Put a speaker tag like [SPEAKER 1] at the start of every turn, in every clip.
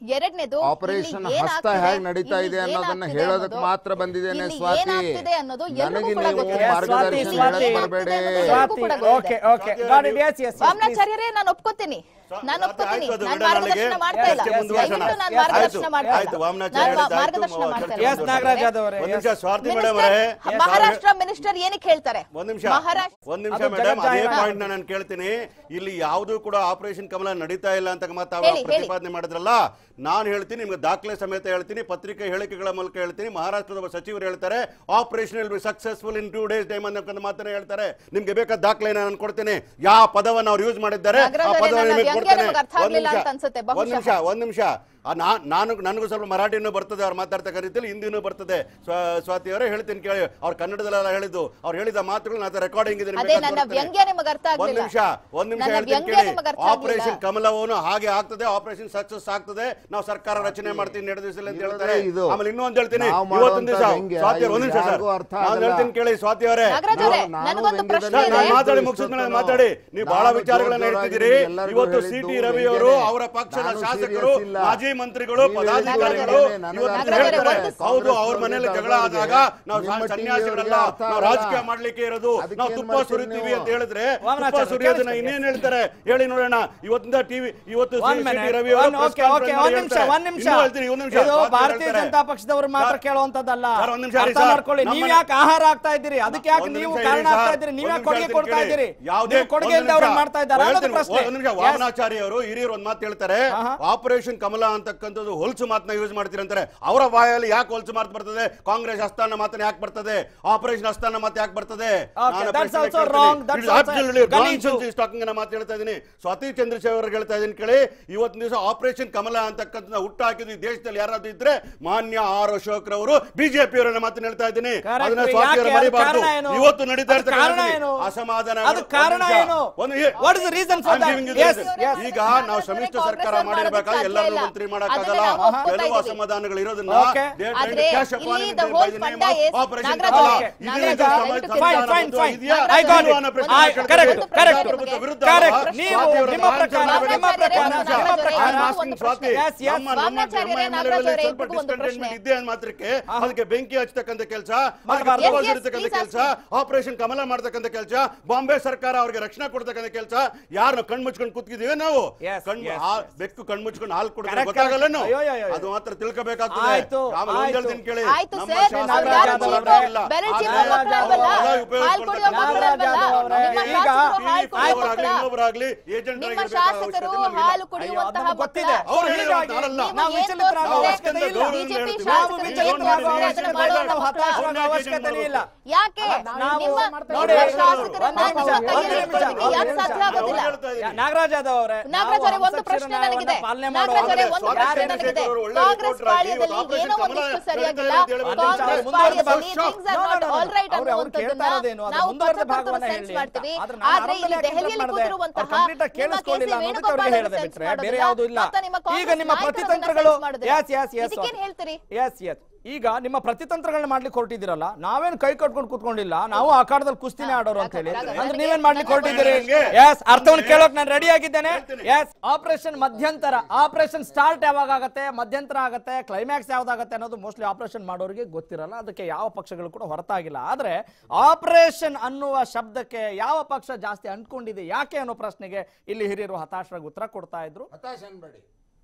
[SPEAKER 1] ಎರಡನೇದು
[SPEAKER 2] ಆಪರೇಷನ್
[SPEAKER 1] ಇಲ್ಲಿ
[SPEAKER 2] ಹಸ್ತ
[SPEAKER 1] ಏನಾಗ್ತಿದೆ,
[SPEAKER 2] ಹೇಗೆ ನಡೀತಾ
[SPEAKER 1] ಇಲ್ಲಿ
[SPEAKER 2] ಇದೆ ಅನ್ನೋದನ್ನ
[SPEAKER 1] ಏನಾಗ್ತಿದೆ
[SPEAKER 2] ಹೇಳೋದಕ್ಕೆ
[SPEAKER 1] ಅನ್ನೋದು,
[SPEAKER 2] ಮಾತ್ರ ಬಂದಿದ್ದೇನೆ
[SPEAKER 1] ಇಲ್ಲಿ
[SPEAKER 2] ಸ್ವಾತಿ
[SPEAKER 1] ಏನಾಗ್ತಿದೆ ಅನ್ನೋದು ಎಲ್ರಿಗೂ
[SPEAKER 2] ನನಗೆ
[SPEAKER 1] ಕೂಡ
[SPEAKER 2] ನೀವು
[SPEAKER 1] ಗೊತ್ತಿದೆ.
[SPEAKER 2] ಮಾರ್ಗದರ್ಶನ
[SPEAKER 3] ಸ್ವಾತಿ,
[SPEAKER 2] ಹೇಳಕ್
[SPEAKER 3] ಸ್ವಾತಿ.
[SPEAKER 2] ಬರಬೇಡಿ
[SPEAKER 1] ಸ್ವಾತಿ. ಕೂಡ ಗೊತ್ತಿದೆ.
[SPEAKER 3] Okay okay got it yes yes
[SPEAKER 1] ವಾಮನಾಚಾರ್ಯರೇ ನಾನು ಒಪ್ಕೋತೀನಿ ನಾನು ಒಪ್ಕೋತೀನಿ
[SPEAKER 4] ಆಯ್ತು, ಅದು
[SPEAKER 1] ನಾನು
[SPEAKER 4] ಬಿಡೋಣ
[SPEAKER 1] ಮಾರ್ಗದರ್ಶನ
[SPEAKER 4] ಅಲ್ಲಿಗೆ.
[SPEAKER 1] ಮಾಡ್ತಾ ಇಲ್ಲ
[SPEAKER 4] ಚರ್ಚೆ ಮುಂದುವರ್ಸೋಣ.
[SPEAKER 1] ದಯವಿಟ್ಟು ನಾನು
[SPEAKER 3] ಆಯ್ತು,
[SPEAKER 1] ಮಾರ್ಗದರ್ಶನ ಮಾಡ್ತಾ
[SPEAKER 4] ಆಯ್ತು,
[SPEAKER 1] ಇಲ್ಲ
[SPEAKER 4] ವಾಮನಾಚಾರ್ಯ
[SPEAKER 1] ನಾನು
[SPEAKER 4] ಹೇಳಿದ್ದು ಆಯ್ತು,
[SPEAKER 1] ಮಾರ್ಗದರ್ಶನ
[SPEAKER 4] ಚರ್ಚೆ
[SPEAKER 1] ಮಾಡ್ತಾ
[SPEAKER 3] ಎಸ್
[SPEAKER 1] ಇಲ್ಲ
[SPEAKER 3] ನಾಗರಾಜ್ ಯಾದವ್ ಅವರೇ
[SPEAKER 4] ಒಂದ್
[SPEAKER 3] yes.
[SPEAKER 4] ನಿಮಿಷ ಸ್ವಾತಿ ಮೇಡಮ್ ಅವರೇ
[SPEAKER 1] ಮಿನಿಸ್ಟರ್, ಮಹಾರಾಷ್ಟ್ರ ಮಿನಿಸ್ಟರ್ ಏನಕ್ಕೆ ಹೇಳ್ತಾರೆ
[SPEAKER 4] ಒಂದ್ ನಿಮಿಷ
[SPEAKER 1] ಮಹಾರಾಷ್ಟ್ರ
[SPEAKER 4] ಒಂದ್ ನಿಮಿಷ
[SPEAKER 3] ಅದು
[SPEAKER 4] ಮೇಡಮ್
[SPEAKER 3] ಜಗತ್
[SPEAKER 4] ಅದೇ
[SPEAKER 3] ಜಾಹೀರಾತು.
[SPEAKER 4] ಪಾಯಿಂಟ್ ನಾನು ಕೇಳ್ತೀನಿ ಇಲ್ಲಿ ಯಾವುದು ಕೂಡ ಆಪರೇಷನ್ ಕಮಲ ನಡೀತಾ ಇಲ್ಲ ಅಂತ ಮಾತ್ರ ತಾವು
[SPEAKER 1] ಹೇಳಿ, ಹೇಳಿ.
[SPEAKER 4] ಪ್ರತಿಪಾದನೆ ಮಾಡಿದ್ರಲ್ಲ ನಾನು ಹೇಳ್ತೀನಿ ನಿಮ್ಗೆ ದಾಖಲೆ ಸಮೇತ ಹೇಳ್ತೀನಿ ಪತ್ರಿಕೆ ಹೇಳಿಕೆಗಳ ಮೂಲಕ ಹೇಳ್ತೀನಿ ಮಹಾರಾಷ್ಟ್ರದ ಒಬ್ಬ ಸಚಿವರು ಹೇಳ್ತಾರೆ operation will be successful in two days time ಅನ್ನೋ ಮಾತನ್ನ ಹೇಳ್ತಾರೆ ನಿಮ್ಗೆ ಬೇಕಾದ ದಾಖಲೆ ನಾನು ಕೊಡ್ತೀನಿ ಯಾವ ಪದವನ್ನು ಅವ್ರು ಯೂಸ್ ಮಾಡಿದ್ದಾರೆ ಆ
[SPEAKER 1] ನಾಗರಾಜ್ ಅವರೇ,
[SPEAKER 4] ಪದವನ್ನು
[SPEAKER 1] ನನ್ನ
[SPEAKER 4] ನಿಮಗೆ
[SPEAKER 1] ವ್ಯಂಗ್ಯ
[SPEAKER 4] ಕೊಡ್ತೇನೆ
[SPEAKER 1] ನಿಮಗೆ ಅರ್ಥ
[SPEAKER 4] ಒಂದ್
[SPEAKER 1] ಆಗ್ಲಿಲ್ಲ
[SPEAKER 4] ನಿಮಿಷ
[SPEAKER 1] ಅಂತ ಅನ್ಸುತ್ತೆ,
[SPEAKER 4] ಒಂದ್
[SPEAKER 1] ಬಹುಶಃ.
[SPEAKER 4] ನಿಮಿಷ ಒಂದ್ ನಿಮಿಷ ಆ, ನಾ- ನಾನು ನನಗೂ ಸ್ವಲ್ಪ ಮರಾಠಿನೂ ಬರ್ತದೆ ಅವ್ರು ಮಾತಾಡ್ತಕ್ಕ ರೀತಿಯಲ್ಲಿ ಹಿಂದಿನೂ ಬರ್ತದೆ ಸ್ವ- ಸ್ವಾತಿ ಅವರೇ ಹೇಳ್ತೀನಿ ಕೇಳಿ ಅವ್ರು ಕನ್ನಡದಲ್ಲೆಲ್ಲ ಹೇಳಿದ್ದು ಅವ್ರು ಹೇಳಿದ ಮಾತುಗಳು ನಾನು ರೆಕಾರ್ಡಿಂಗ್ ಇದೆ
[SPEAKER 1] ಅದೇ ನನ್ನ ವ್ಯಂಗ್ಯ ನಿಮಗೆ ಅರ್ಥ
[SPEAKER 4] ಒಂದ್
[SPEAKER 1] ಆಗ್ಲಿಲ್ಲ
[SPEAKER 4] ನಿಮಿಷ ಒಂದ್ ನಿಮಿಷ
[SPEAKER 1] ನನ್ನ
[SPEAKER 4] ಹೇಳ್ತೀನಿ
[SPEAKER 1] ವ್ಯಂಗ್ಯ
[SPEAKER 4] ಕೇಳಿ
[SPEAKER 1] ನಿಮಗೆ ಅರ್ಥ ಆಗ್ಲಿಲ್ಲ
[SPEAKER 4] ಆಪರೇಷನ್ ಕಮಲವನ್ನು ಹಾಗೆ ಆಗ್ತದೆ ಆಪರೇಷನ್ ಸಕ್ಸಸ್ ಆಗ್ತದೆ ನಾವು ಸರ್ಕಾರ ರಚನೆ ಮಾಡ್ತೀವಿ ಎರಡು ದಿವಸದಲ್ಲಿ ಅಂತ ಹೇಳ್ತಾರೆ
[SPEAKER 2] ಇದು.
[SPEAKER 4] ಆಮೇಲೆ ಇನ್ನೊಂದು ಹೇಳ್ತೀನಿ
[SPEAKER 2] ನಾವು
[SPEAKER 4] ಇವತ್ತೊಂದು ದಿವಸ
[SPEAKER 2] ಮಾಡುವಂತ ವ್ಯಂಗ್ಯ
[SPEAKER 4] ಸ್ವಾತಿ ಅವ್ರೆ, ಒಂದ್ ನಿಮಿಷ ಸರ್
[SPEAKER 2] ಯಾರಿಗೂ ಅರ್ಥ
[SPEAKER 4] ನಾನು
[SPEAKER 2] ಆಗಲ್ಲ.
[SPEAKER 4] ಹೇಳ್ತೀನಿ ಕೇಳಿ ಸ್ವಾತಿ ಅವರೇ
[SPEAKER 1] ನಾಗರಾಜ್ ಅವರೇ
[SPEAKER 2] ನಾನು
[SPEAKER 1] ನನಗೊಂದು
[SPEAKER 2] ವ್ಯಂಗ್ಯದಲ್ಲಿ
[SPEAKER 1] ಪ್ರಶ್ನೆ
[SPEAKER 4] ನಾನು
[SPEAKER 1] ಇದೆ
[SPEAKER 4] ನಾನು ಮಾತಾಡಿ
[SPEAKER 2] ಇಷ್ಟೊತ್ತು
[SPEAKER 4] ಮುಗಿಸಿದ್ಮೇಲೆ
[SPEAKER 2] ನಾನು
[SPEAKER 4] ಮಾತಾಡಿ ನೀವು ಬಹಳ
[SPEAKER 2] ನಾನು
[SPEAKER 4] ವಿಚಾರಗಳನ್ನ
[SPEAKER 2] ಜೋರಾಗಿ
[SPEAKER 4] ಹೇಳ್ತಿದ್ದೀರಿ
[SPEAKER 2] ಎಲ್ಲರಿಗೂ
[SPEAKER 4] ಇವತ್ತು ಸಿ
[SPEAKER 2] ಹೇಳಿದ್ದು
[SPEAKER 4] ಟಿ ರವಿ ಅವರು
[SPEAKER 2] ವ್ಯಂಗ್ಯನೇ.
[SPEAKER 4] ಅವರ ಪಕ್ಷದ
[SPEAKER 2] ನಾನು
[SPEAKER 4] ಶಾಸಕರು
[SPEAKER 2] serious ಇಲ್ಲ.
[SPEAKER 4] ಮಾಜಿ ಮಂತ್ರಿಗಳು
[SPEAKER 2] ನೀವು
[SPEAKER 4] ಪದಾಧಿಕಾರಿಗಳು
[SPEAKER 2] ಹೇಳಿದ್ದು ನನಗೆ
[SPEAKER 4] ಇವತ್ತು
[SPEAKER 2] ಅರ್ಥ
[SPEAKER 4] ಹೇಳ್ತಾರೆ
[SPEAKER 1] ಆಗಲ್ಲ.
[SPEAKER 4] ಹೌದು ಅವ್ರ
[SPEAKER 2] ಕಾಂಗ್ರೆಸ್
[SPEAKER 4] ಮನೇಲಿ ಜಗಳ
[SPEAKER 2] ಅವ್ರಿಗೆ
[SPEAKER 4] ಆದಾಗ ನಾವು
[SPEAKER 2] ನಿಮ್ಮ
[SPEAKER 4] ಸಾ- ಸನ್ಯಾಸಿಗಳಲ್ಲ
[SPEAKER 2] ಟೀಮ್ ಅವ್ರಿಗೆ
[SPEAKER 4] ನಾವು
[SPEAKER 2] ಅರ್ಥ
[SPEAKER 4] ರಾಜಕೀಯ
[SPEAKER 2] ಆಗಲ್ಲ.
[SPEAKER 4] ಮಾಡ್ಲಿಕ್ಕೆ ಇರೋದು
[SPEAKER 2] ಅದಕ್ಕೆ
[SPEAKER 4] ನಾವು
[SPEAKER 2] ಏನ್
[SPEAKER 4] ತುಪ್ಪ
[SPEAKER 2] ಮಾಡ್ತೀರಿ
[SPEAKER 4] ಸುರಿತೀವಿ
[SPEAKER 2] ನೀವು?
[SPEAKER 4] ಅಂತ ಹೇಳಿದ್ರೆ
[SPEAKER 3] ವಾಮನಾಚಾರ್ಯ,
[SPEAKER 4] ತುಪ್ಪ ಸುರಿಯೋದನ್ನ
[SPEAKER 3] ಕೇಳಿಸ್ಕೊಳ್ಳಿ.
[SPEAKER 4] ಇನ್ನೇನ್ ಹೇಳ್ತಾರೆ ಹೇಳಿ ನೋಡೋಣ ಇವತ್ತಿಂದ ಟಿವಿ ಇವತ್ತು
[SPEAKER 3] One
[SPEAKER 4] C
[SPEAKER 3] minute.
[SPEAKER 4] T Ravi ಅವರು
[SPEAKER 3] One-
[SPEAKER 4] press
[SPEAKER 3] okay, okay,
[SPEAKER 4] conference
[SPEAKER 3] ಒಂದ್
[SPEAKER 4] ಮಾಡಿ
[SPEAKER 3] ನಿಮಿಷ
[SPEAKER 4] ಹೇಳ್ತಾರೆ.
[SPEAKER 3] ಒಂದ್ ನಿಮಿಷ
[SPEAKER 4] ಇನ್ನೂ ಹೇಳ್ತೀನಿ ಒಂದ್ ನಿಮಿಷ
[SPEAKER 3] ಇದು
[SPEAKER 4] ಸ್ವಾತಿ
[SPEAKER 3] ಭಾರತೀಯ
[SPEAKER 4] ಹೇಳ್ತಾರೆ.
[SPEAKER 3] ಜನತಾ ಪಕ್ಷದವರು ಮಾತ್ರ
[SPEAKER 4] ಸರ್,
[SPEAKER 3] ಕೇಳುವಂತದ್ದಲ್ಲ
[SPEAKER 4] ಸರ್, ಒಂದ್ ನಿಮಿಷ ರೀ,
[SPEAKER 3] ಅರ್ಥ
[SPEAKER 4] ಸರ್.
[SPEAKER 3] ಮಾಡ್ಕೊಳ್ಳಿ
[SPEAKER 4] ನಮ್ಮ
[SPEAKER 3] ನೀವ್
[SPEAKER 4] ಮನೆ-
[SPEAKER 3] ಯಾಕೆ ಆಹಾರ ಆಗ್ತಾ ಇದ್ದೀರಿ ಅದಕ್ಕೆ ಯಾಕೆ
[SPEAKER 4] ಒಂದ್
[SPEAKER 3] ನೀವು
[SPEAKER 4] ನಿಮಿಷ
[SPEAKER 3] ಕಾರಣ
[SPEAKER 4] ಇರಿ
[SPEAKER 3] ಆಗ್ತಾ
[SPEAKER 4] ಸರ್.
[SPEAKER 3] ಇದ್ದೀರಿ
[SPEAKER 4] ಒಂದ್
[SPEAKER 3] ನೀವ್ ಯಾಕೆ
[SPEAKER 4] ನಿಮಿಷ
[SPEAKER 3] ಕೊಡುಗೆ
[SPEAKER 4] ಹೇಳ್ತೀನಿ
[SPEAKER 3] ಕೊಡ್ತಾ
[SPEAKER 4] ಕೇಳಿ.
[SPEAKER 3] ಇದ್ದೀರಿ
[SPEAKER 4] ಯಾವುದೇ
[SPEAKER 3] ನೀವು ಕೊಡುಗೆ
[SPEAKER 4] ಒಂದ್
[SPEAKER 3] ಇಲ್ಲದೆ ಅವ್ರು
[SPEAKER 4] ನಿಮಿಷ.
[SPEAKER 3] ಮಾಡ್ತಾ ಇದ್ದಾರೆ ಅನ್ನೋದು
[SPEAKER 4] ಹೇಳ್ತೀನಿ,
[SPEAKER 3] ಪ್ರಶ್ನೆ
[SPEAKER 4] ಒಂದ್ ನಿಮಿಷ
[SPEAKER 3] Yes.
[SPEAKER 4] ವಾಮನಾಚಾರ್ಯ ಅವರು ಹಿರಿಯರು ಒಂದ್ ಮಾತು ಹೇಳ್ತಾರೆ
[SPEAKER 3] ಆಹಾ.
[SPEAKER 4] ಆಪರೇಷನ್ ಕಮಲ ಅಂತಕ್ಕಂಥದ್ದು ಹೊಲ್ಸು ಮಾತನ್ನ ಯೂಸ್ ಮಾಡ್ತೀರಿ ಅಂತಾರೆ ಅವರ ಬಾಯಲ್ಲಿ ಯಾಕೆ ಹೊಲ್ಸು ಮಾತು ಬರ್ತದೆ ಕಾಂಗ್ರೆಸ್ ಅಸ್ಥಾನ ಮಾತನ್ನ ಯಾಕೆ ಬರ್ತದೆ ಆಪರೇಷನ್ ಅಸ್ಥಾನ ಮಾತು ಯಾಕೆ ಬರ್ತದೆ
[SPEAKER 3] Okay,
[SPEAKER 4] ನಾನು
[SPEAKER 3] that's
[SPEAKER 4] ಪ್ರಶ್ನೆ
[SPEAKER 3] also
[SPEAKER 4] ಕೇಳ್ತೀನಿ.
[SPEAKER 3] wrong, that's
[SPEAKER 4] It is
[SPEAKER 3] also
[SPEAKER 4] absolutely
[SPEAKER 3] ಗಲೀಜು.
[SPEAKER 4] nonsense is talking ಅನ್ನೋ ಮಾತು ಹೇಳ್ತಾ ಇದ್ದೀನಿ ಸ್ವಾತಿ ಚಂದ್ರಶೇಖರ್ ಅವ್ರಿಗೆ ಹೇಳ್ತಾ ಇದ್ದೀನಿ ಕೇಳಿ ಇವತ್ತಿನ ದಿವಸ ಆಪರೇಷನ್ ಕಮಲ ಅಂತಕ್ಕಂಥ ಹುಟ್ಟು ಹಾಕಿದ್ದು ಈ ದೇಶದಲ್ಲಿ ಯಾರಾದ್ರೂ ಇದ್ರೆ ಮಾನ್ಯ ಆರ್ ಅಶೋಕ್ ರವರು ಬಿಜೆಪಿ ಅವರನ್ನ ಮಾತನ್ನ ಹೇಳ್ತಾ ಇದ್ದೀನಿ
[SPEAKER 3] Correct.
[SPEAKER 4] ಅದನ್ನ ಸ್ವಾತಿ ಅವರು
[SPEAKER 3] ಯಾಕೆ? ಅದು
[SPEAKER 4] ಮರಿಬಾರ್ದು
[SPEAKER 3] ಕಾರಣ ಏನು?
[SPEAKER 4] ಇವತ್ತು ನಡೀತಾ
[SPEAKER 3] ಅದು ಕಾರಣ ಏನು?
[SPEAKER 4] ಇರ್ತಕ್ಕಂಥ ಅಸಮಾಧಾನ
[SPEAKER 3] ಅದು ಕಾರಣ ಏನು? What is the reason for that? Yes, yes.
[SPEAKER 4] ಈಗ ನಾವು ಸಮ್ಮಿಶ್ರ
[SPEAKER 1] ಕಾಂಗ್ರೆಸ್
[SPEAKER 4] ಸರ್ಕಾರ
[SPEAKER 1] ಅವ್ರು
[SPEAKER 4] ಮಾಡಿರ್ಬೇಕಾದ್ರೆ
[SPEAKER 1] ಮಾಡೋದಕ್ಕೆ
[SPEAKER 4] ಎಲ್ಲರೂ
[SPEAKER 1] ಸಾಧ್ಯ
[SPEAKER 4] ಮಂತ್ರಿ
[SPEAKER 1] ಇಲ್ಲ.
[SPEAKER 4] ಮಾಡಕ್ಕಾಗಲ್ಲ
[SPEAKER 1] ಅದನ್ನ ನಾವು ಒಪ್ಕೊತಾ
[SPEAKER 4] ಕೆಲವು
[SPEAKER 1] ಇದ್ದೀವಿ.
[SPEAKER 4] ಅಸಮಾಧಾನಗಳು ಇರೋದನ್ನ
[SPEAKER 3] Okay.
[SPEAKER 4] they are trying to
[SPEAKER 1] ಆದ್ರೆ
[SPEAKER 4] cash a
[SPEAKER 1] ಇಲ್ಲಿ
[SPEAKER 4] parliament
[SPEAKER 1] the
[SPEAKER 4] by
[SPEAKER 1] whole
[SPEAKER 4] the
[SPEAKER 1] fund
[SPEAKER 4] name of
[SPEAKER 1] is-
[SPEAKER 4] Operation
[SPEAKER 1] Nagaraj
[SPEAKER 4] Kala.
[SPEAKER 1] ಅವರೇ,
[SPEAKER 4] ಇದರಿಂದ
[SPEAKER 1] ನಾಗರಾಜ್
[SPEAKER 4] ಸಮಾಜ
[SPEAKER 1] ಅವರೇ,
[SPEAKER 4] ಸಂವಿಧಾನ
[SPEAKER 3] fine,
[SPEAKER 4] ಬಂದು
[SPEAKER 3] fine.
[SPEAKER 4] ಇದೆಯಾ?
[SPEAKER 3] I got it.
[SPEAKER 4] ಸಂವಿಧಾನ ಪ್ರಶ್ನೆ
[SPEAKER 3] I-
[SPEAKER 4] ಕೇಳ್ತಾ
[SPEAKER 3] correct,
[SPEAKER 4] ಇರೋದು.
[SPEAKER 3] correct.
[SPEAKER 4] ಪ್ರಜಾಪ್ರಭುತ್ವ ವಿರುದ್ಧ
[SPEAKER 3] Correct.
[SPEAKER 4] ಅಲ್ವಾ?
[SPEAKER 3] ನೀವು
[SPEAKER 4] ಸ್ವಾತಿ ಅವರ
[SPEAKER 3] ನಿಮ್ಮ ಪ್ರಕಾರ
[SPEAKER 4] ರಾಜಕಾರಣ
[SPEAKER 3] ನಿಮ್ಮ ಪ್ರಕಾರ
[SPEAKER 4] ಒಂದ್ ನಿಮಿಷ.
[SPEAKER 3] ನಿಮ್ಮ ಪ್ರಕಾರ
[SPEAKER 4] I'm asking Swati,
[SPEAKER 3] Yes, yes.
[SPEAKER 4] ನಮ್ಮ ನಮ್ಮ
[SPEAKER 1] ವಾಮನಾಚಾರ್ಯರೇ,
[SPEAKER 4] ನಮ್ಮ
[SPEAKER 1] ನಾಗರಾಜ್
[SPEAKER 4] ಮನೆಗಳಲ್ಲಿ
[SPEAKER 1] ಅವರೇ,
[SPEAKER 4] ಸ್ವಲ್ಪ
[SPEAKER 1] ಇಬ್ರಿಗೂ ಒಂದು
[SPEAKER 4] discontentment
[SPEAKER 1] ಪ್ರಶ್ನೆ.
[SPEAKER 4] ಇದೆ ಅಂದ್ ಮಾತ್ರಕ್ಕೆ ಅದಕ್ಕೆ ಬೆಂಕಿ ಹಚ್ಚತಕ್ಕಂಥ ಕೆಲಸ ಅದಕ್ಕೆ
[SPEAKER 3] ಮಾಡ್ಬಾರ್ದು.
[SPEAKER 4] ಪ್ರಭಾವ
[SPEAKER 1] Yes, yes,
[SPEAKER 4] ಬೀರ್ತಕ್ಕಂಥ
[SPEAKER 1] please
[SPEAKER 4] ಕೆಲಸ ಆಪರೇಷನ್ ಕಮಲ ಮಾಡ್ತಕ್ಕಂಥ ಕೆಲಸ ಬಾಂಬೆ ಸರ್ಕಾರ ಅವ್ರಿಗೆ ರಕ್ಷಣೆ ಕೊಡ್ತಕ್ಕಂಥ ಕೆಲಸ ಯಾರನ್ನ ಕಣ್ ಮುಚ್ಕೊಂಡು ಕೂತ್ಕಿದೀವಿ ನಾವು
[SPEAKER 3] Yes,
[SPEAKER 4] ಕಣ್
[SPEAKER 3] yes,
[SPEAKER 4] ಆ- ಬೆಕ್ಕು ಕಣ್ ಮುಚ್ಕೊಂಡು ಹಾಲು ಕೊಡಿದ್ರೆ
[SPEAKER 3] Correct,
[SPEAKER 4] ಗೊತ್ತಾಗಲ್ಲೇನು
[SPEAKER 3] correct. ಅಯ್ಯೋ, ಅಯ್ಯೋ, ಅಯ್ಯೋ.
[SPEAKER 4] ಅದು ಮಾತ್ರ ತಿಳ್ಕೋಬೇಕಾಗ್ತದೆ
[SPEAKER 3] ಆಯ್ತು,
[SPEAKER 4] ಆಮೇಲೆ ಒಂದ್
[SPEAKER 3] ಆಯ್ತು.
[SPEAKER 4] ಹೇಳ್ತೀನಿ ಕೇಳಿ
[SPEAKER 1] ಆಯ್ತು
[SPEAKER 4] ನಮ್ಮ
[SPEAKER 1] ಸರ್,
[SPEAKER 4] ಶಾಸಕರ
[SPEAKER 1] ನಾವು
[SPEAKER 3] ನಾಗರಾಜ್
[SPEAKER 1] ಯಾರು
[SPEAKER 3] ಅವರೇ,
[SPEAKER 1] ಚೀಫು,
[SPEAKER 4] ಇಲ್ಲ.
[SPEAKER 1] ಬೇರೆ ಚೀಫು
[SPEAKER 4] ಆದ್ರೆ
[SPEAKER 1] ಮಕ್ಕಳಲ್ವಲ್ಲ?
[SPEAKER 4] ಅದನ್ನ
[SPEAKER 1] ಹಾಲು
[SPEAKER 4] ಉಪಯೋಗಿಸ್ಕೊಳ್ತಕ್ಕಂಥ
[SPEAKER 1] ಕುಡಿಯೋ
[SPEAKER 3] ನಾಗರಾಜ್
[SPEAKER 1] ಮಕ್ಕಳಲ್ವಲ್ಲ?
[SPEAKER 3] ಅವರೇ,
[SPEAKER 1] ನಿಮ್ಮ
[SPEAKER 3] ಈಗ
[SPEAKER 1] ಶಾಸಕರು ಹಾಲು ಕುಡಿಯೋ
[SPEAKER 4] ಅವರಾಗ್ಲಿ
[SPEAKER 1] ಮಕ್ಕಳ?
[SPEAKER 4] ಇನ್ನೊಬ್ಬರಾಗ್ಲಿ ಏಜೆಂಟ್
[SPEAKER 1] ನಿಮ್ಮ ಶಾಸಕರು ಹಾಲು ಕುಡಿಯುವಂತಹ
[SPEAKER 3] ಅದನ್ನು ಗೊತ್ತಿದೆ.
[SPEAKER 1] ಮಕ್ಕಳ?
[SPEAKER 4] ಅವ್ರು
[SPEAKER 3] ಹೀಗಾಗಿ
[SPEAKER 4] ಹೇಳಿರೋದು ನಾನಲ್ಲ.
[SPEAKER 1] ನೀವು
[SPEAKER 3] ನಾವು
[SPEAKER 1] ಏನ್
[SPEAKER 3] ವಿಚಲಿತರಾಗುವ
[SPEAKER 1] ತೋರಿಸ್ತಾರೆ?
[SPEAKER 3] ಅವಶ್ಯಕತೆ ಇಲ್ಲ.
[SPEAKER 4] ಗೌರವದಿಂದ
[SPEAKER 1] ಬಿಜೆಪಿ
[SPEAKER 4] ಹೇಳ್ತೀವಿ.
[SPEAKER 1] ಶಾಸಕರು
[SPEAKER 4] ನಾವು
[SPEAKER 1] ಏನ್
[SPEAKER 4] ವಿಚಲಿತರಾಗುವ
[SPEAKER 1] ತೋರಿಸ್ತಾರೆ? ಅದನ್ನ
[SPEAKER 3] ಅವಶ್ಯಕತೆ
[SPEAKER 1] ಮಾಡುವಂತ
[SPEAKER 3] ಇಲ್ಲ. ನಾವು
[SPEAKER 1] ಮಕ್ಕಳ?
[SPEAKER 3] ಹತಾಶರಾಗುವ ಅವಶ್ಯಕತೆ ಇಲ್ಲ.
[SPEAKER 1] ಯಾಕೆ
[SPEAKER 3] ನಾವು
[SPEAKER 1] ನಿಮ್ಮ
[SPEAKER 3] ನೋಡಿ,
[SPEAKER 1] ನಿಮ್ಮ ಶಾಸಕರನ್ನ
[SPEAKER 3] ಒಂದು
[SPEAKER 1] ನಿಮ್ಮ
[SPEAKER 3] ನಿಮಿಷ,
[SPEAKER 1] ಕೈಯಲ್ಲಿ
[SPEAKER 3] ಒಂದು ನಿಮಿಷ,
[SPEAKER 1] ಇಟ್ಕೊಳ್ಳೋದಕ್ಕೆ ಯಾಕೆ ಸಾಧ್ಯ ಆಗೋದಿಲ್ಲ
[SPEAKER 3] ನಾಗರಾಜ್ ಯಾದವ್ ಅವರೇ
[SPEAKER 1] ನಾಗರಾಜ್ ಅವರೇ, ಒಂದು ಪ್ರಶ್ನೆ ನನಗಿದೆ ನಾಗರಾಜ್ ಅವರೇ, ಒಂದು ಪ್ರಶ್ನೆ ನನಗಿದೆ ಕಾಂಗ್ರೆಸ್ ಪಾಳ್ಯದಲ್ಲಿ ಏನೋ ಒಂದಿಷ್ಟು ಸರಿಯಾಗಿಲ್ಲ ಕಾಂಗ್ರೆಸ್ ಪಾಳ್ಯದಲ್ಲಿ things are not all right
[SPEAKER 3] ಅವ್ರು- ಅವ್ರು ಕೇಳ್ತಾ ಇರೋದೇನು?
[SPEAKER 1] ಅನ್ನುವಂಥದ್ದನ್ನ
[SPEAKER 3] ಅದು
[SPEAKER 1] ನಾವು
[SPEAKER 3] ಮುಂದುವರೆದ
[SPEAKER 1] ಪತ್ರಕರ್ತರು
[SPEAKER 3] ಭಾಗವನ್ನ
[SPEAKER 1] ಸೆನ್ಸ್
[SPEAKER 3] ಹೇಳಿ
[SPEAKER 1] ಮಾಡ್ತೀವಿ
[SPEAKER 3] ಅಂತ. ಆದ್ರೆ ನಾನು
[SPEAKER 1] ಆದ್ರೆ ಇಲ್ಲಿ
[SPEAKER 3] ಆರಂಭದಲ್ಲಿ
[SPEAKER 1] ದೆಹಲಿಯಲ್ಲಿ
[SPEAKER 3] ಯಾಕೆ ಮಾಡಿದೆ?
[SPEAKER 1] ಕೂತಿರುವಂತಹ
[SPEAKER 3] ಅವ್ರು complete ಆಗಿ
[SPEAKER 1] ನಿಮ್ಮ ಕೆ ಸಿ
[SPEAKER 3] ಕೇಳಿಸ್ಕೊಳ್ಳಿಲ್ಲ ಅನ್ನೋದಕ್ಕೆ
[SPEAKER 1] ವೇಣುಗೋಪಾಲ್
[SPEAKER 3] ಅವ್ರಿಗೆ
[SPEAKER 1] ಅವರು
[SPEAKER 3] ಹೇಳಿದೆ
[SPEAKER 1] ಸೆನ್ಸ್
[SPEAKER 3] ಬಿಟ್ರೆ ಬೇರೆ
[SPEAKER 1] ಮಾಡೋದಿಲ್ಲ
[SPEAKER 3] ಯಾವುದೂ ಇಲ್ಲ
[SPEAKER 1] ಮತ್ತೆ ನಿಮ್ಮ
[SPEAKER 3] ಈಗ
[SPEAKER 1] ಕಾಂಗ್ರೆಸ್
[SPEAKER 3] ನಿಮ್ಮ
[SPEAKER 1] ನಾಯಕರನ್ನ
[SPEAKER 3] ಪ್ರತಿತಂತ್ರಗಳು
[SPEAKER 1] ಸೆನ್ಸ್ ಮಾಡೋದಿಲ್ಲ.
[SPEAKER 3] ಎಸ್ ಎಸ್ ಎಸ್
[SPEAKER 1] ಇದಕ್ಕೇನ್ ಹೇಳ್ತೀರಿ
[SPEAKER 3] ಎಸ್ ಎಸ್ ಈಗ ನಿಮ್ಮ ಪ್ರತಿತಂತ್ರಗಳನ್ನ ಮಾಡ್ಲಿಕ್ಕೆ ಹೊರಟಿದ್ದೀರಲ್ಲ ನಾವೇನ್ ಕೈ ಕಟ್ಕೊಂಡು ಕೂತ್ಕೊಂಡಿಲ್ಲ ನಾವು ಆಕಾರದಲ್ಲಿ ಕುಸ್ತಿನೇ ಆಡೋರು ಅಂತ ಹೇಳಿ
[SPEAKER 1] ರಾಘವ್,
[SPEAKER 3] ಅಂದ್ರೆ
[SPEAKER 1] ನನಗೆ-
[SPEAKER 3] ನೀವೇನ್ ಮಾಡ್ಲಿಕ್ಕೆ ಹೊರಟಿದ್ದೀರಿ
[SPEAKER 4] ನನಗೆ-
[SPEAKER 3] ಎಸ್ ಅರ್ಥವನ್ನು ಕೇಳೋಕ್ ನಾನು ರೆಡಿ ಆಗಿದ್ದೇನೆ ಎಸ್ ಆಪರೇಷನ್ ಮಧ್ಯಂತರ ಆಪರೇಷನ್ ಸ್ಟಾರ್ಟ್ ಯಾವಾಗ ಆಗತ್ತೆ ಮಧ್ಯಂತರ ಆಗತ್ತೆ ಕ್ಲೈಮ್ಯಾಕ್ಸ್ ಯಾವ್ದಾಗತ್ತೆ ಅನ್ನೋದು ಮೋಸ್ಟ್ಲಿ ಆಪರೇಷನ್ ಮಾಡೋರಿಗೆ ಗೊತ್ತಿರಲ್ಲ ಅದಕ್ಕೆ ಯಾವ ಪಕ್ಷಗಳು ಕೂಡ ಹೊರತಾಗಿಲ್ಲ ಆದ್ರೆ ಆಪರೇಷನ್ ಅನ್ನುವ ಶಬ್ದಕ್ಕೆ ಯಾವ ಪಕ್ಷ ಜಾಸ್ತಿ ಅಂಟ್ಕೊಂಡಿದೆ ಯಾಕೆ ಅನ್ನೋ ಪ್ರಶ್ನೆಗೆ ಇಲ್ಲಿ ಹಿರಿಯರು ಹತಾಶರಾಗಿ ಉತ್ತರ ಕೊಡ್ತಾ ಇದ್ರು
[SPEAKER 2] ಹತಾಶ ಅನ್ಬೇಡಿ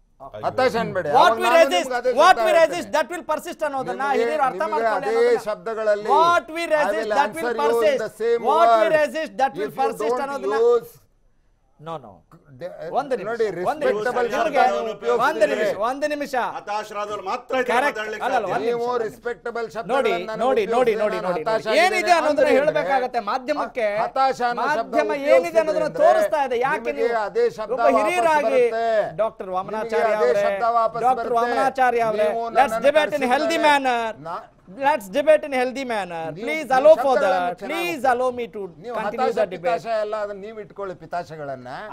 [SPEAKER 2] ಹತಾಶ ಅನ್ಬೇಡಿ
[SPEAKER 3] ವಾಟ್
[SPEAKER 2] ಅವಾಗ
[SPEAKER 3] ವಿ
[SPEAKER 2] ನಾನು
[SPEAKER 3] ರೆಸಿಸ್ಟ್
[SPEAKER 2] ನಿಮ್ಗೆ ಅದೇ
[SPEAKER 3] ವಾಟ್
[SPEAKER 2] ಶಬ್ದ
[SPEAKER 3] ವಿ
[SPEAKER 2] ಹೇಳ್ತೇನೆ.
[SPEAKER 3] ರೆಸಿಸ್ಟ್ ದಟ್ ವಿಲ್ ಪರ್ಸಿಸ್ಟ್ ಅನ್ನೋದನ್ನ
[SPEAKER 2] ನಿಮಗೆ-
[SPEAKER 3] ಹಿರಿಯರು ಅರ್ಥ
[SPEAKER 2] ನಿಮಗೆ
[SPEAKER 3] ಮಾಡ್ಕೊಳ್ಳಿ
[SPEAKER 2] ಅದೇ
[SPEAKER 3] ಅನ್ನೋದನ್ನ.
[SPEAKER 2] ಶಬ್ದಗಳಲ್ಲಿ
[SPEAKER 3] what we
[SPEAKER 2] I
[SPEAKER 3] resist
[SPEAKER 2] will
[SPEAKER 3] that will
[SPEAKER 2] answer you in the
[SPEAKER 3] persist
[SPEAKER 2] same
[SPEAKER 3] what we
[SPEAKER 2] word.
[SPEAKER 3] Resist that will
[SPEAKER 2] If you
[SPEAKER 3] persist
[SPEAKER 2] don't
[SPEAKER 3] ಅನ್ನೋದನ್ನ
[SPEAKER 2] use
[SPEAKER 3] ನೋ ನೋ
[SPEAKER 2] de-
[SPEAKER 3] ಒಂದು ನಿಮಿಷ
[SPEAKER 2] ನೋಡಿ
[SPEAKER 3] ಒಂದು ನಿಮಿಷ
[SPEAKER 2] respectable
[SPEAKER 3] ಇವ್ರಿಗೆ
[SPEAKER 2] ಶಬ್ದಗಳನ್ನು
[SPEAKER 3] ಒಂದು
[SPEAKER 2] ಉಪಯೋಗಿಸಿದ್ರೆ
[SPEAKER 3] ನಿಮಿಷ ಒಂದು ನಿಮಿಷ
[SPEAKER 4] ಹತಾಶರಾದವ್ರು ಮಾತ್ರ ಇದನ್ನ
[SPEAKER 3] Correct.
[SPEAKER 4] ಮಾತಾಡ್ಲಿಕ್ಕೆ
[SPEAKER 3] ಅಲ್ಲಲ್ಲ,
[SPEAKER 4] ಸಾಧ್ಯ.
[SPEAKER 3] ಒಂದು
[SPEAKER 2] ನೀವು
[SPEAKER 3] ನಿಮಿಷ.
[SPEAKER 2] ರೆಸ್ಪೆಕ್ಟಬಲ್
[SPEAKER 3] ನೋಡಿ ನೋಡಿ ನೋಡಿ ನೋಡಿ ನೋಡಿ ನೋಡಿ. ಏನಿದೆ ಅನ್ನೋದನ್ನ ಹೇಳಬೇಕಾಗತ್ತೆ ಮಾಧ್ಯಮಕ್ಕೆ
[SPEAKER 2] ಹತಾಶ ಅನ್ನೋ ಶಬ್ದ
[SPEAKER 3] ಮಾಧ್ಯಮ ಏನಿದೆ ಅನ್ನೋದನ್ನ
[SPEAKER 2] ಉಪಯೋಗಿಸಿದ್ರೆ
[SPEAKER 3] ತೋರಿಸ್ತಾ ಇದೆ ಯಾಕೆ
[SPEAKER 2] ನಿಮಗೆ
[SPEAKER 3] ನೀವು
[SPEAKER 2] ಅದೇ ಶಬ್ದ
[SPEAKER 3] ಒಬ್ಬ ಹಿರಿಯರಾಗಿ
[SPEAKER 2] ವಾಪಸ್ ಬರುತ್ತೆ.
[SPEAKER 3] ಡಾಕ್ಟರ್
[SPEAKER 2] ನಿಮಗೆ
[SPEAKER 3] ವಾಮನಾಚಾರ್ಯ
[SPEAKER 2] ಅದೇ
[SPEAKER 3] ಅವರೇ
[SPEAKER 2] ಶಬ್ದ ವಾಪಸ್
[SPEAKER 3] ಡಾಕ್ಟರ್
[SPEAKER 2] ಬರುತ್ತೆ.
[SPEAKER 3] ವಾಮನಾಚಾರ್ಯ ಅವರೇ
[SPEAKER 2] ನೀವು
[SPEAKER 3] ಲೆಟ್ಸ್
[SPEAKER 2] ನನ್ನನ್ನು
[SPEAKER 3] ಡಿಬೇಟ್ ಇನ್ ಹೆಲ್ದಿ
[SPEAKER 2] ಕರೆಸಿದ್ದಾರೆ.
[SPEAKER 3] ಮ್ಯಾನರ್
[SPEAKER 2] ನಾ-
[SPEAKER 3] let's debate in healthy manner
[SPEAKER 2] ನೀವು-
[SPEAKER 3] ಪ್ಲೀಸ್
[SPEAKER 2] ನೀವು
[SPEAKER 3] ಅಲೋ ಫಾರ್
[SPEAKER 2] ಶಬ್ದಗಳನ್ನು
[SPEAKER 3] ದಟ್
[SPEAKER 2] ಚೆನ್ನಾಗಿ
[SPEAKER 3] ಪ್ಲೀಸ್ ಅಲೋ ಮೀ ಟು
[SPEAKER 2] ನೀವು
[SPEAKER 3] ಕಂಟಿನ್ಯೂ
[SPEAKER 2] ಹತಾಶ
[SPEAKER 3] ದ ಡಿಬೇಟ್
[SPEAKER 2] ಪಿತಾಶ ಎಲ್ಲ ಅದನ್ನ ನೀವು ಇಟ್ಕೊಳ್ಳಿ ಪಿತಾಶಗಳನ್ನ
[SPEAKER 3] ಆಯ್ತು.
[SPEAKER 2] ನೀವು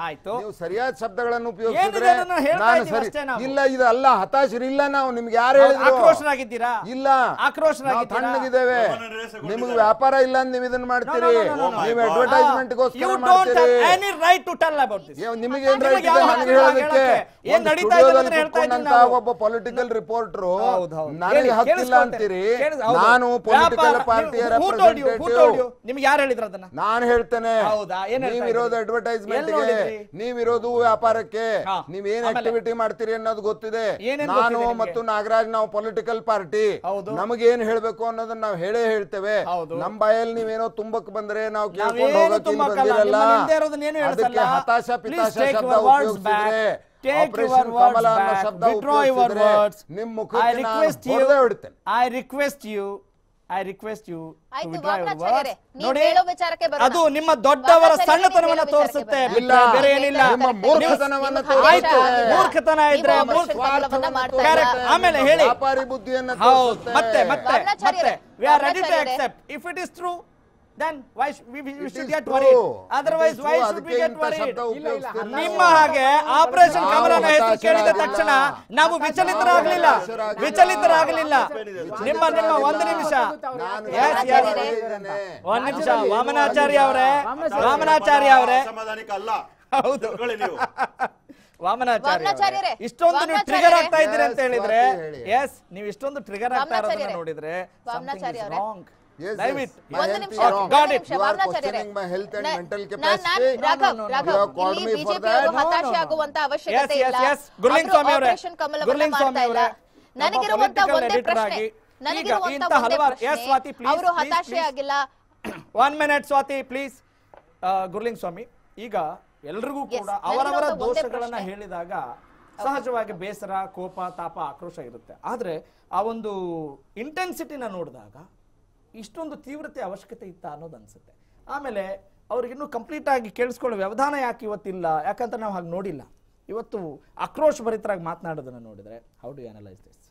[SPEAKER 2] ಸರಿಯಾದ ಶಬ್ದಗಳನ್ನು ಉಪಯೋಗಿಸಿದ್ರೆ
[SPEAKER 3] ಏನಿದೆ ಅದನ್ನ ಹೇಳ್ತಾ
[SPEAKER 2] ನಾನು
[SPEAKER 3] ಇದೀವಿ
[SPEAKER 2] ಸರಿ
[SPEAKER 3] ಅಷ್ಟೇ ನಾವು.
[SPEAKER 2] ಇಲ್ಲ ಇದು ಅಲ್ಲ ಹತಾಶರಿಲ್ಲ ನಾವು ನಿಮ್ಗೆ ಯಾರು ಹೇಳಿದ್ರು
[SPEAKER 3] ಆಕ್ರೋಶರಾಗಿದ್ದೀರಾ
[SPEAKER 2] ಇಲ್ಲ
[SPEAKER 3] ಆಕ್ರೋಶರಾಗಿದ್ದೀರಾ?
[SPEAKER 2] ನಾವು ತಣ್ಣಗಿದ್ದೇವೆ ನಿಮ್ಗೆ ವ್ಯಾಪಾರ ಇಲ್ಲ ಅಂತ ನೀವು ಇದನ್ನ ಮಾಡ್ತೀರಿ
[SPEAKER 3] No, no, no, no, no.
[SPEAKER 2] ನೀವು
[SPEAKER 3] You
[SPEAKER 2] ಅಡ್ವರ್ಟೈಸ್ಮೆಂಟ್ಗೋಸ್ಕರ
[SPEAKER 3] don't
[SPEAKER 2] ಮಾಡ್ತೀರಿ
[SPEAKER 3] have any right to tell about this.
[SPEAKER 2] ಏ, ನಿಮಗೆ ಏನ್
[SPEAKER 3] ನಿಮಗೆ
[SPEAKER 2] ರೈಟ್
[SPEAKER 3] ಯಾವ
[SPEAKER 2] ಇದೆ
[SPEAKER 3] ಹಕ್ಕು
[SPEAKER 2] ನನಗೆ
[SPEAKER 3] ಇಲ್ಲ
[SPEAKER 2] ಹೇಳೋದಕ್ಕೆ
[SPEAKER 3] ಹೇಳಕ್ಕೆ? ಏನ್
[SPEAKER 2] ಒಂದು
[SPEAKER 3] ನಡೀತಾ ಇದೆ
[SPEAKER 2] ಸ್ಟುಡಿಯೋದಲ್ಲಿ
[SPEAKER 3] ಅದನ್ನ ಹೇಳ್ತಾ ಇದ್ದೀವಿ
[SPEAKER 2] ಕೂತ್ಕೊಂಡಂತ
[SPEAKER 3] ನಾವು.
[SPEAKER 2] ಒಬ್ಬ ಪೊಲಿಟಿಕಲ್ ರಿಪೋರ್ಟರ್
[SPEAKER 3] ಹೌದು, ಹೌದು.
[SPEAKER 2] ನನಗೆ
[SPEAKER 3] ಹೇಳಿ,
[SPEAKER 2] ಹಕ್ಕಿಲ್ಲ
[SPEAKER 3] ಕೇಳಿಸ್ಕೊಳ್ತೇನೆ.
[SPEAKER 2] ಅಂತೀರಿ
[SPEAKER 3] ಕೇಳಿಸ್- ಹೌದು.
[SPEAKER 2] ನಾನು ಪೊಲಿಟಿಕಲ್
[SPEAKER 3] ವ್ಯಾಪಾರ-
[SPEAKER 2] ಪಾರ್ಟಿಯ
[SPEAKER 3] ನೀವು- who told you? Who told you?
[SPEAKER 2] Representative
[SPEAKER 3] ನಿಮ್ಗೆ ಯಾರು ಹೇಳಿದ್ರು ಅದನ್ನ
[SPEAKER 2] ನಾನು ಹೇಳ್ತೇನೆ
[SPEAKER 3] ಹೌದಾ? ಏನ್ ಹೇಳ್ತಾ
[SPEAKER 2] ನೀವಿರೋದು
[SPEAKER 3] ಇದ್ದೀರಿ?
[SPEAKER 2] ಅಡ್ವರ್ಟೈಸ್ಮೆಂಟ್
[SPEAKER 3] ಎಲ್ಲಿ
[SPEAKER 2] ಗೆ
[SPEAKER 3] ನೋಡಿದ್ರಿ?
[SPEAKER 2] ನೀವಿರೋದು ವ್ಯಾಪಾರಕ್ಕೆ
[SPEAKER 3] ಹಾ.
[SPEAKER 2] ನೀವ್ ಏನ್
[SPEAKER 3] ಆಮೇಲೆ?
[SPEAKER 2] ಆಕ್ಟಿವಿಟಿ ಮಾಡ್ತೀರಿ ಅನ್ನೋದು ಗೊತ್ತಿದೆ
[SPEAKER 3] ಏನೇನ್
[SPEAKER 2] ನಾನು
[SPEAKER 3] ಗೊತ್ತಿದೆ ನಿಮ್ಗೆ?
[SPEAKER 2] ಮತ್ತು ನಾಗರಾಜ್ ನಾವು ಪೊಲಿಟಿಕಲ್ ಪಾರ್ಟಿ
[SPEAKER 3] ಹೌದು.
[SPEAKER 2] ನಮಗೆ ಏನ್ ಹೇಳ್ಬೇಕು ಅನ್ನೋದನ್ನ ನಾವು ಹೇಳೇ ಹೇಳ್ತೇವೆ
[SPEAKER 3] ಹೌದು.
[SPEAKER 2] ನಮ್ ಬಾಯಲ್ಲಿ ನೀವೇನೋ ತುಂಬಕ್ ಬಂದ್ರೆ ನಾವು ಕೇಳ್ಕೊಂಡು
[SPEAKER 3] ನಾವೇನು
[SPEAKER 2] ಹೋಗಕ್ಕೆ ಇಲ್ಲಿ
[SPEAKER 3] ತುಂಬಕ್ಕಲ್ಲ.
[SPEAKER 2] ಬಂದಿರಲ್ಲ
[SPEAKER 3] ನಿಮ್ಮ ಹಿಂದೆ ಇರೋದನ್ನೇನು
[SPEAKER 2] ಅದಕ್ಕೆ
[SPEAKER 3] ಹೇಳ್ಸಲ್ಲ.
[SPEAKER 2] ಹತಾಶ
[SPEAKER 3] Please
[SPEAKER 2] ಪಿತಾಶ
[SPEAKER 3] take
[SPEAKER 2] ಶಬ್ದ
[SPEAKER 3] your words
[SPEAKER 2] ಉಪಯೋಗಿಸಿದ್ರೆ
[SPEAKER 3] back. Take
[SPEAKER 2] operation
[SPEAKER 3] your words
[SPEAKER 2] Kamala ಅನ್ನೋ
[SPEAKER 3] back.
[SPEAKER 2] ಶಬ್ದ
[SPEAKER 3] Withdraw your
[SPEAKER 2] ಉಪಯೋಗಿಸಿದ್ರೆ
[SPEAKER 3] words.
[SPEAKER 2] ನಿಮ್
[SPEAKER 3] I
[SPEAKER 2] ಮುಖಕ್ಕೆ ನಾನು
[SPEAKER 3] request you.
[SPEAKER 2] ಹೊಡೆದೇ ಹೊಡಿತೇನೆ
[SPEAKER 3] I request you. I request you to
[SPEAKER 1] ಆಯ್ತು,
[SPEAKER 3] withdraw your
[SPEAKER 1] ವಾಮನಾಚಾರ್ಯರೇ,
[SPEAKER 3] words.
[SPEAKER 1] ನೀವು
[SPEAKER 3] ನೋಡಿ
[SPEAKER 1] ಹೇಳೋ ವಿಚಾರಕ್ಕೆ ಬರೋಣ.
[SPEAKER 3] ಅದು ನಿಮ್ಮ ದೊಡ್ಡವರ
[SPEAKER 1] ವಾಮನಾಚಾರ್ಯರೇ,
[SPEAKER 3] ಸಣ್ಣತನವನ್ನ
[SPEAKER 1] ನೀವು ಹೇಳೋ
[SPEAKER 3] ತೋರಿಸುತ್ತೆ
[SPEAKER 1] ವಿಚಾರಕ್ಕೆ
[SPEAKER 3] ಬಿಟ್ರೆ
[SPEAKER 2] ಬರೋಣ.
[SPEAKER 3] ಬೇರೆ ಏನಿಲ್ಲ
[SPEAKER 2] ನಿಮ್ಮ ಮೂರ್ಖತನವನ್ನ
[SPEAKER 1] ನಿಮ್ಮ
[SPEAKER 2] ತೋರಿಸುತ್ತೆ.
[SPEAKER 3] ಆಯ್ತು
[SPEAKER 1] ಆಶಾ
[SPEAKER 3] ಮೂರ್ಖತನ ಇದ್ರೆ
[SPEAKER 1] ನೀವು
[SPEAKER 3] ಮೂರ್ಖ
[SPEAKER 1] ಕಮಲವನ್ನ ಮಾಡ್ತಾ
[SPEAKER 3] Correct.
[SPEAKER 1] ಇಲ್ಲ.
[SPEAKER 3] ಆಮೇಲೆ ಹೇಳಿ
[SPEAKER 2] ವ್ಯಾಪಾರಿ ಬುದ್ಧಿಯನ್ನ
[SPEAKER 3] ಹೌದು
[SPEAKER 2] ತೋರಿಸುತ್ತೆ.
[SPEAKER 3] ಮತ್ತೆ ಮತ್ತೆ ಮತ್ತೆ
[SPEAKER 1] ವಾಮನಾಚಾರ್ಯರೇ,
[SPEAKER 3] we are ready to
[SPEAKER 1] ವಾಮನಾಚಾರ್ಯರೇ.
[SPEAKER 3] accept if it is true then why sh- we, we, we
[SPEAKER 2] It
[SPEAKER 3] should
[SPEAKER 2] is
[SPEAKER 3] get
[SPEAKER 2] true.
[SPEAKER 3] worried
[SPEAKER 2] It
[SPEAKER 3] otherwise
[SPEAKER 2] is
[SPEAKER 3] why
[SPEAKER 2] true.
[SPEAKER 3] should we
[SPEAKER 2] ಅದಕ್ಕೆ
[SPEAKER 3] get
[SPEAKER 2] ಇಂಥ
[SPEAKER 3] worried
[SPEAKER 2] ಶಬ್ದ ಉಪಯೋಗಿಸ್ತೀರಿ
[SPEAKER 3] ನಿಮ್ಮ
[SPEAKER 2] ನಾವು.
[SPEAKER 3] ಹಾಗೆ ಆಪರೇಷನ್
[SPEAKER 2] ನಾವು
[SPEAKER 3] ಕಮಲನ ಹೆಸರು ಕೇಳಿದ
[SPEAKER 2] ಹತಾಶರಾಗಿಲ್ಲ.
[SPEAKER 3] ತಕ್ಷಣ ನಾವು ವಿಚಲಿತರಾಗಲಿಲ್ಲ
[SPEAKER 2] ಹತಾಶರಾಗಿಲ್ಲ.
[SPEAKER 3] ವಿಚಲಿತರಾಗಲಿಲ್ಲ ನಿಮ್ಮ ನಿಮ್ಮ ಒಂದು ನಿಮಿಷ
[SPEAKER 2] ನಾನು
[SPEAKER 3] Yes, yes.
[SPEAKER 2] ಹೇಳಿದ್ದೇನೆ.
[SPEAKER 3] ಒಂದ್ ನಿಮಿಷ ವಾಮನಾಚಾರ್ಯ ಅವರೇ ವಾಮನಾಚಾರ್ಯ ಅವರೇ
[SPEAKER 4] ಸಮಾಧಾನಿಕ ಅಲ್ಲ
[SPEAKER 3] ಹೌದು
[SPEAKER 4] ತಿಳ್ಕೊಳ್ಳಿ ನೀವು
[SPEAKER 3] ವಾಮನಾಚಾರ್ಯ
[SPEAKER 1] ವಾಮನಾಚಾರ್ಯರೇ,
[SPEAKER 3] ಅವರೇ. ಇಷ್ಟೊಂದು ನೀವು
[SPEAKER 1] ವಾಮನಾಚಾರ್ಯರೇ.
[SPEAKER 3] ಟ್ರಿಗರ್ ಆಗ್ತಾ ಇದ್ದೀರಿ ಅಂತ
[SPEAKER 2] Yes,
[SPEAKER 3] ಹೇಳಿದ್ರೆ
[SPEAKER 2] ಸ್ವಾತಿ ಹೇಳಿ.
[SPEAKER 3] ಎಸ್ ನೀವು ಇಷ್ಟೊಂದು ಟ್ರಿಗರ್ ಆಗ್ತಾ ಇರೋದನ್ನ
[SPEAKER 1] ವಾಮನಾಚಾರ್ಯರೇ.
[SPEAKER 3] ನೋಡಿದ್ರೆ
[SPEAKER 1] ವಾಮನಾಚಾರ್ಯ ಅವರೇ.
[SPEAKER 3] ರಾಂಗ್
[SPEAKER 2] Yes,
[SPEAKER 3] ದಯವಿಟ್ಟು
[SPEAKER 2] yes. My
[SPEAKER 1] ಒಂದು
[SPEAKER 2] health
[SPEAKER 1] ನಿಮಿಷ
[SPEAKER 2] is wrong.
[SPEAKER 3] Got
[SPEAKER 1] ಒಂದು
[SPEAKER 3] it.
[SPEAKER 1] ನಿಮಿಷ
[SPEAKER 2] You are
[SPEAKER 1] ವಾಮನಾಚಾರ್ಯರೇ.
[SPEAKER 2] questioning my health and
[SPEAKER 1] ನಾ-
[SPEAKER 2] mental
[SPEAKER 1] ನಾನ್- ನಾನ್-
[SPEAKER 2] capacity.
[SPEAKER 1] Raghav,
[SPEAKER 3] No, no, no,
[SPEAKER 1] Raghav,
[SPEAKER 2] You have called
[SPEAKER 1] ಇಲ್ಲಿ
[SPEAKER 2] me for
[SPEAKER 1] ಬಿಜೆಪಿ
[SPEAKER 2] that.
[SPEAKER 1] ಅವರು
[SPEAKER 3] No, no,
[SPEAKER 1] ಹತಾಶೆ
[SPEAKER 3] no.
[SPEAKER 1] ಆಗುವಂತ
[SPEAKER 3] Yes,
[SPEAKER 1] ಅವಶ್ಯಕತೆ
[SPEAKER 3] yes,
[SPEAKER 1] ಇಲ್ಲ
[SPEAKER 3] yes. ಗುರುಲಿಂಗ್
[SPEAKER 1] ಅವರು
[SPEAKER 3] ಸ್ವಾಮಿ ಅವರೇ.
[SPEAKER 1] ಆಪರೇಷನ್ ಕಮಲವನ್ನ
[SPEAKER 3] ಗುರುಲಿಂಗ್
[SPEAKER 1] ಮಾಡ್ತಾ
[SPEAKER 3] ಸ್ವಾಮಿ
[SPEAKER 1] ಇಲ್ಲ
[SPEAKER 3] ಅವರೇ. ನಮ್ಮ
[SPEAKER 1] ನನಗಿರುವಂತ
[SPEAKER 3] political
[SPEAKER 1] ಒಂದೇ
[SPEAKER 3] editor
[SPEAKER 1] ಪ್ರಶ್ನೆ
[SPEAKER 3] ಆಗಿ
[SPEAKER 1] ನನಗಿರುವಂತ
[SPEAKER 3] ಈಗ ಇಂಥ
[SPEAKER 1] ಒಂದೇ
[SPEAKER 3] ಹಲವಾರು- Yes,
[SPEAKER 1] ಪ್ರಶ್ನೆ
[SPEAKER 3] ಸ್ವಾತಿ, please,
[SPEAKER 1] ಅವರು
[SPEAKER 3] please,
[SPEAKER 1] ಹತಾಶೆ
[SPEAKER 3] please.
[SPEAKER 1] ಆಗಿಲ್ಲ
[SPEAKER 3] one minute Swati please Gurling Swamy ಈಗ ಎಲ್ರಿಗೂ
[SPEAKER 1] Yes,
[SPEAKER 3] ಕೂಡ ಅವರವರ
[SPEAKER 1] ನನಗಿರುವಂತ ಒಂದೇ
[SPEAKER 3] ದೋಷಗಳನ್ನ
[SPEAKER 1] ಪ್ರಶ್ನೆ.
[SPEAKER 3] ಹೇಳಿದಾಗ ಸಹಜವಾಗಿ ಬೇಸರ ಕೋಪ ತಾಪ ಆಕ್ರೋಶ ಇರುತ್ತೆ ಆದ್ರೆ ಆ ಒಂದು ಇಂಟೆನ್ಸಿಟಿನ ನೋಡಿದಾಗ ಇಷ್ಟೊಂದು ತೀವ್ರತೆ ಅವಶ್ಯಕತೆ ಇತ್ತ ಅನ್ನೋದು ಅನ್ಸುತ್ತೆ ಆಮೇಲೆ ಅವ್ರಿಗಿನ್ನೂ ಕಂಪ್ಲೀಟ್ ಆಗಿ ಕೇಳಿಸ್ಕೊಳ್ಳೋ ವ್ಯವಧಾನ ಯಾಕೆ ಇವತ್ತಿಲ್ಲ ಯಾಕಂತ ನಾವು ಹಾಗೆ ನೋಡಿಲ್ಲ ಇವತ್ತು ಆಕ್ರೋಶ ಭರಿತರಾಗಿ ಮಾತನಾಡೋದನ್ನ ನೋಡಿದ್ರೆ ಹೌ ಡು ಅನಲೈಸ್ ದಿಸ್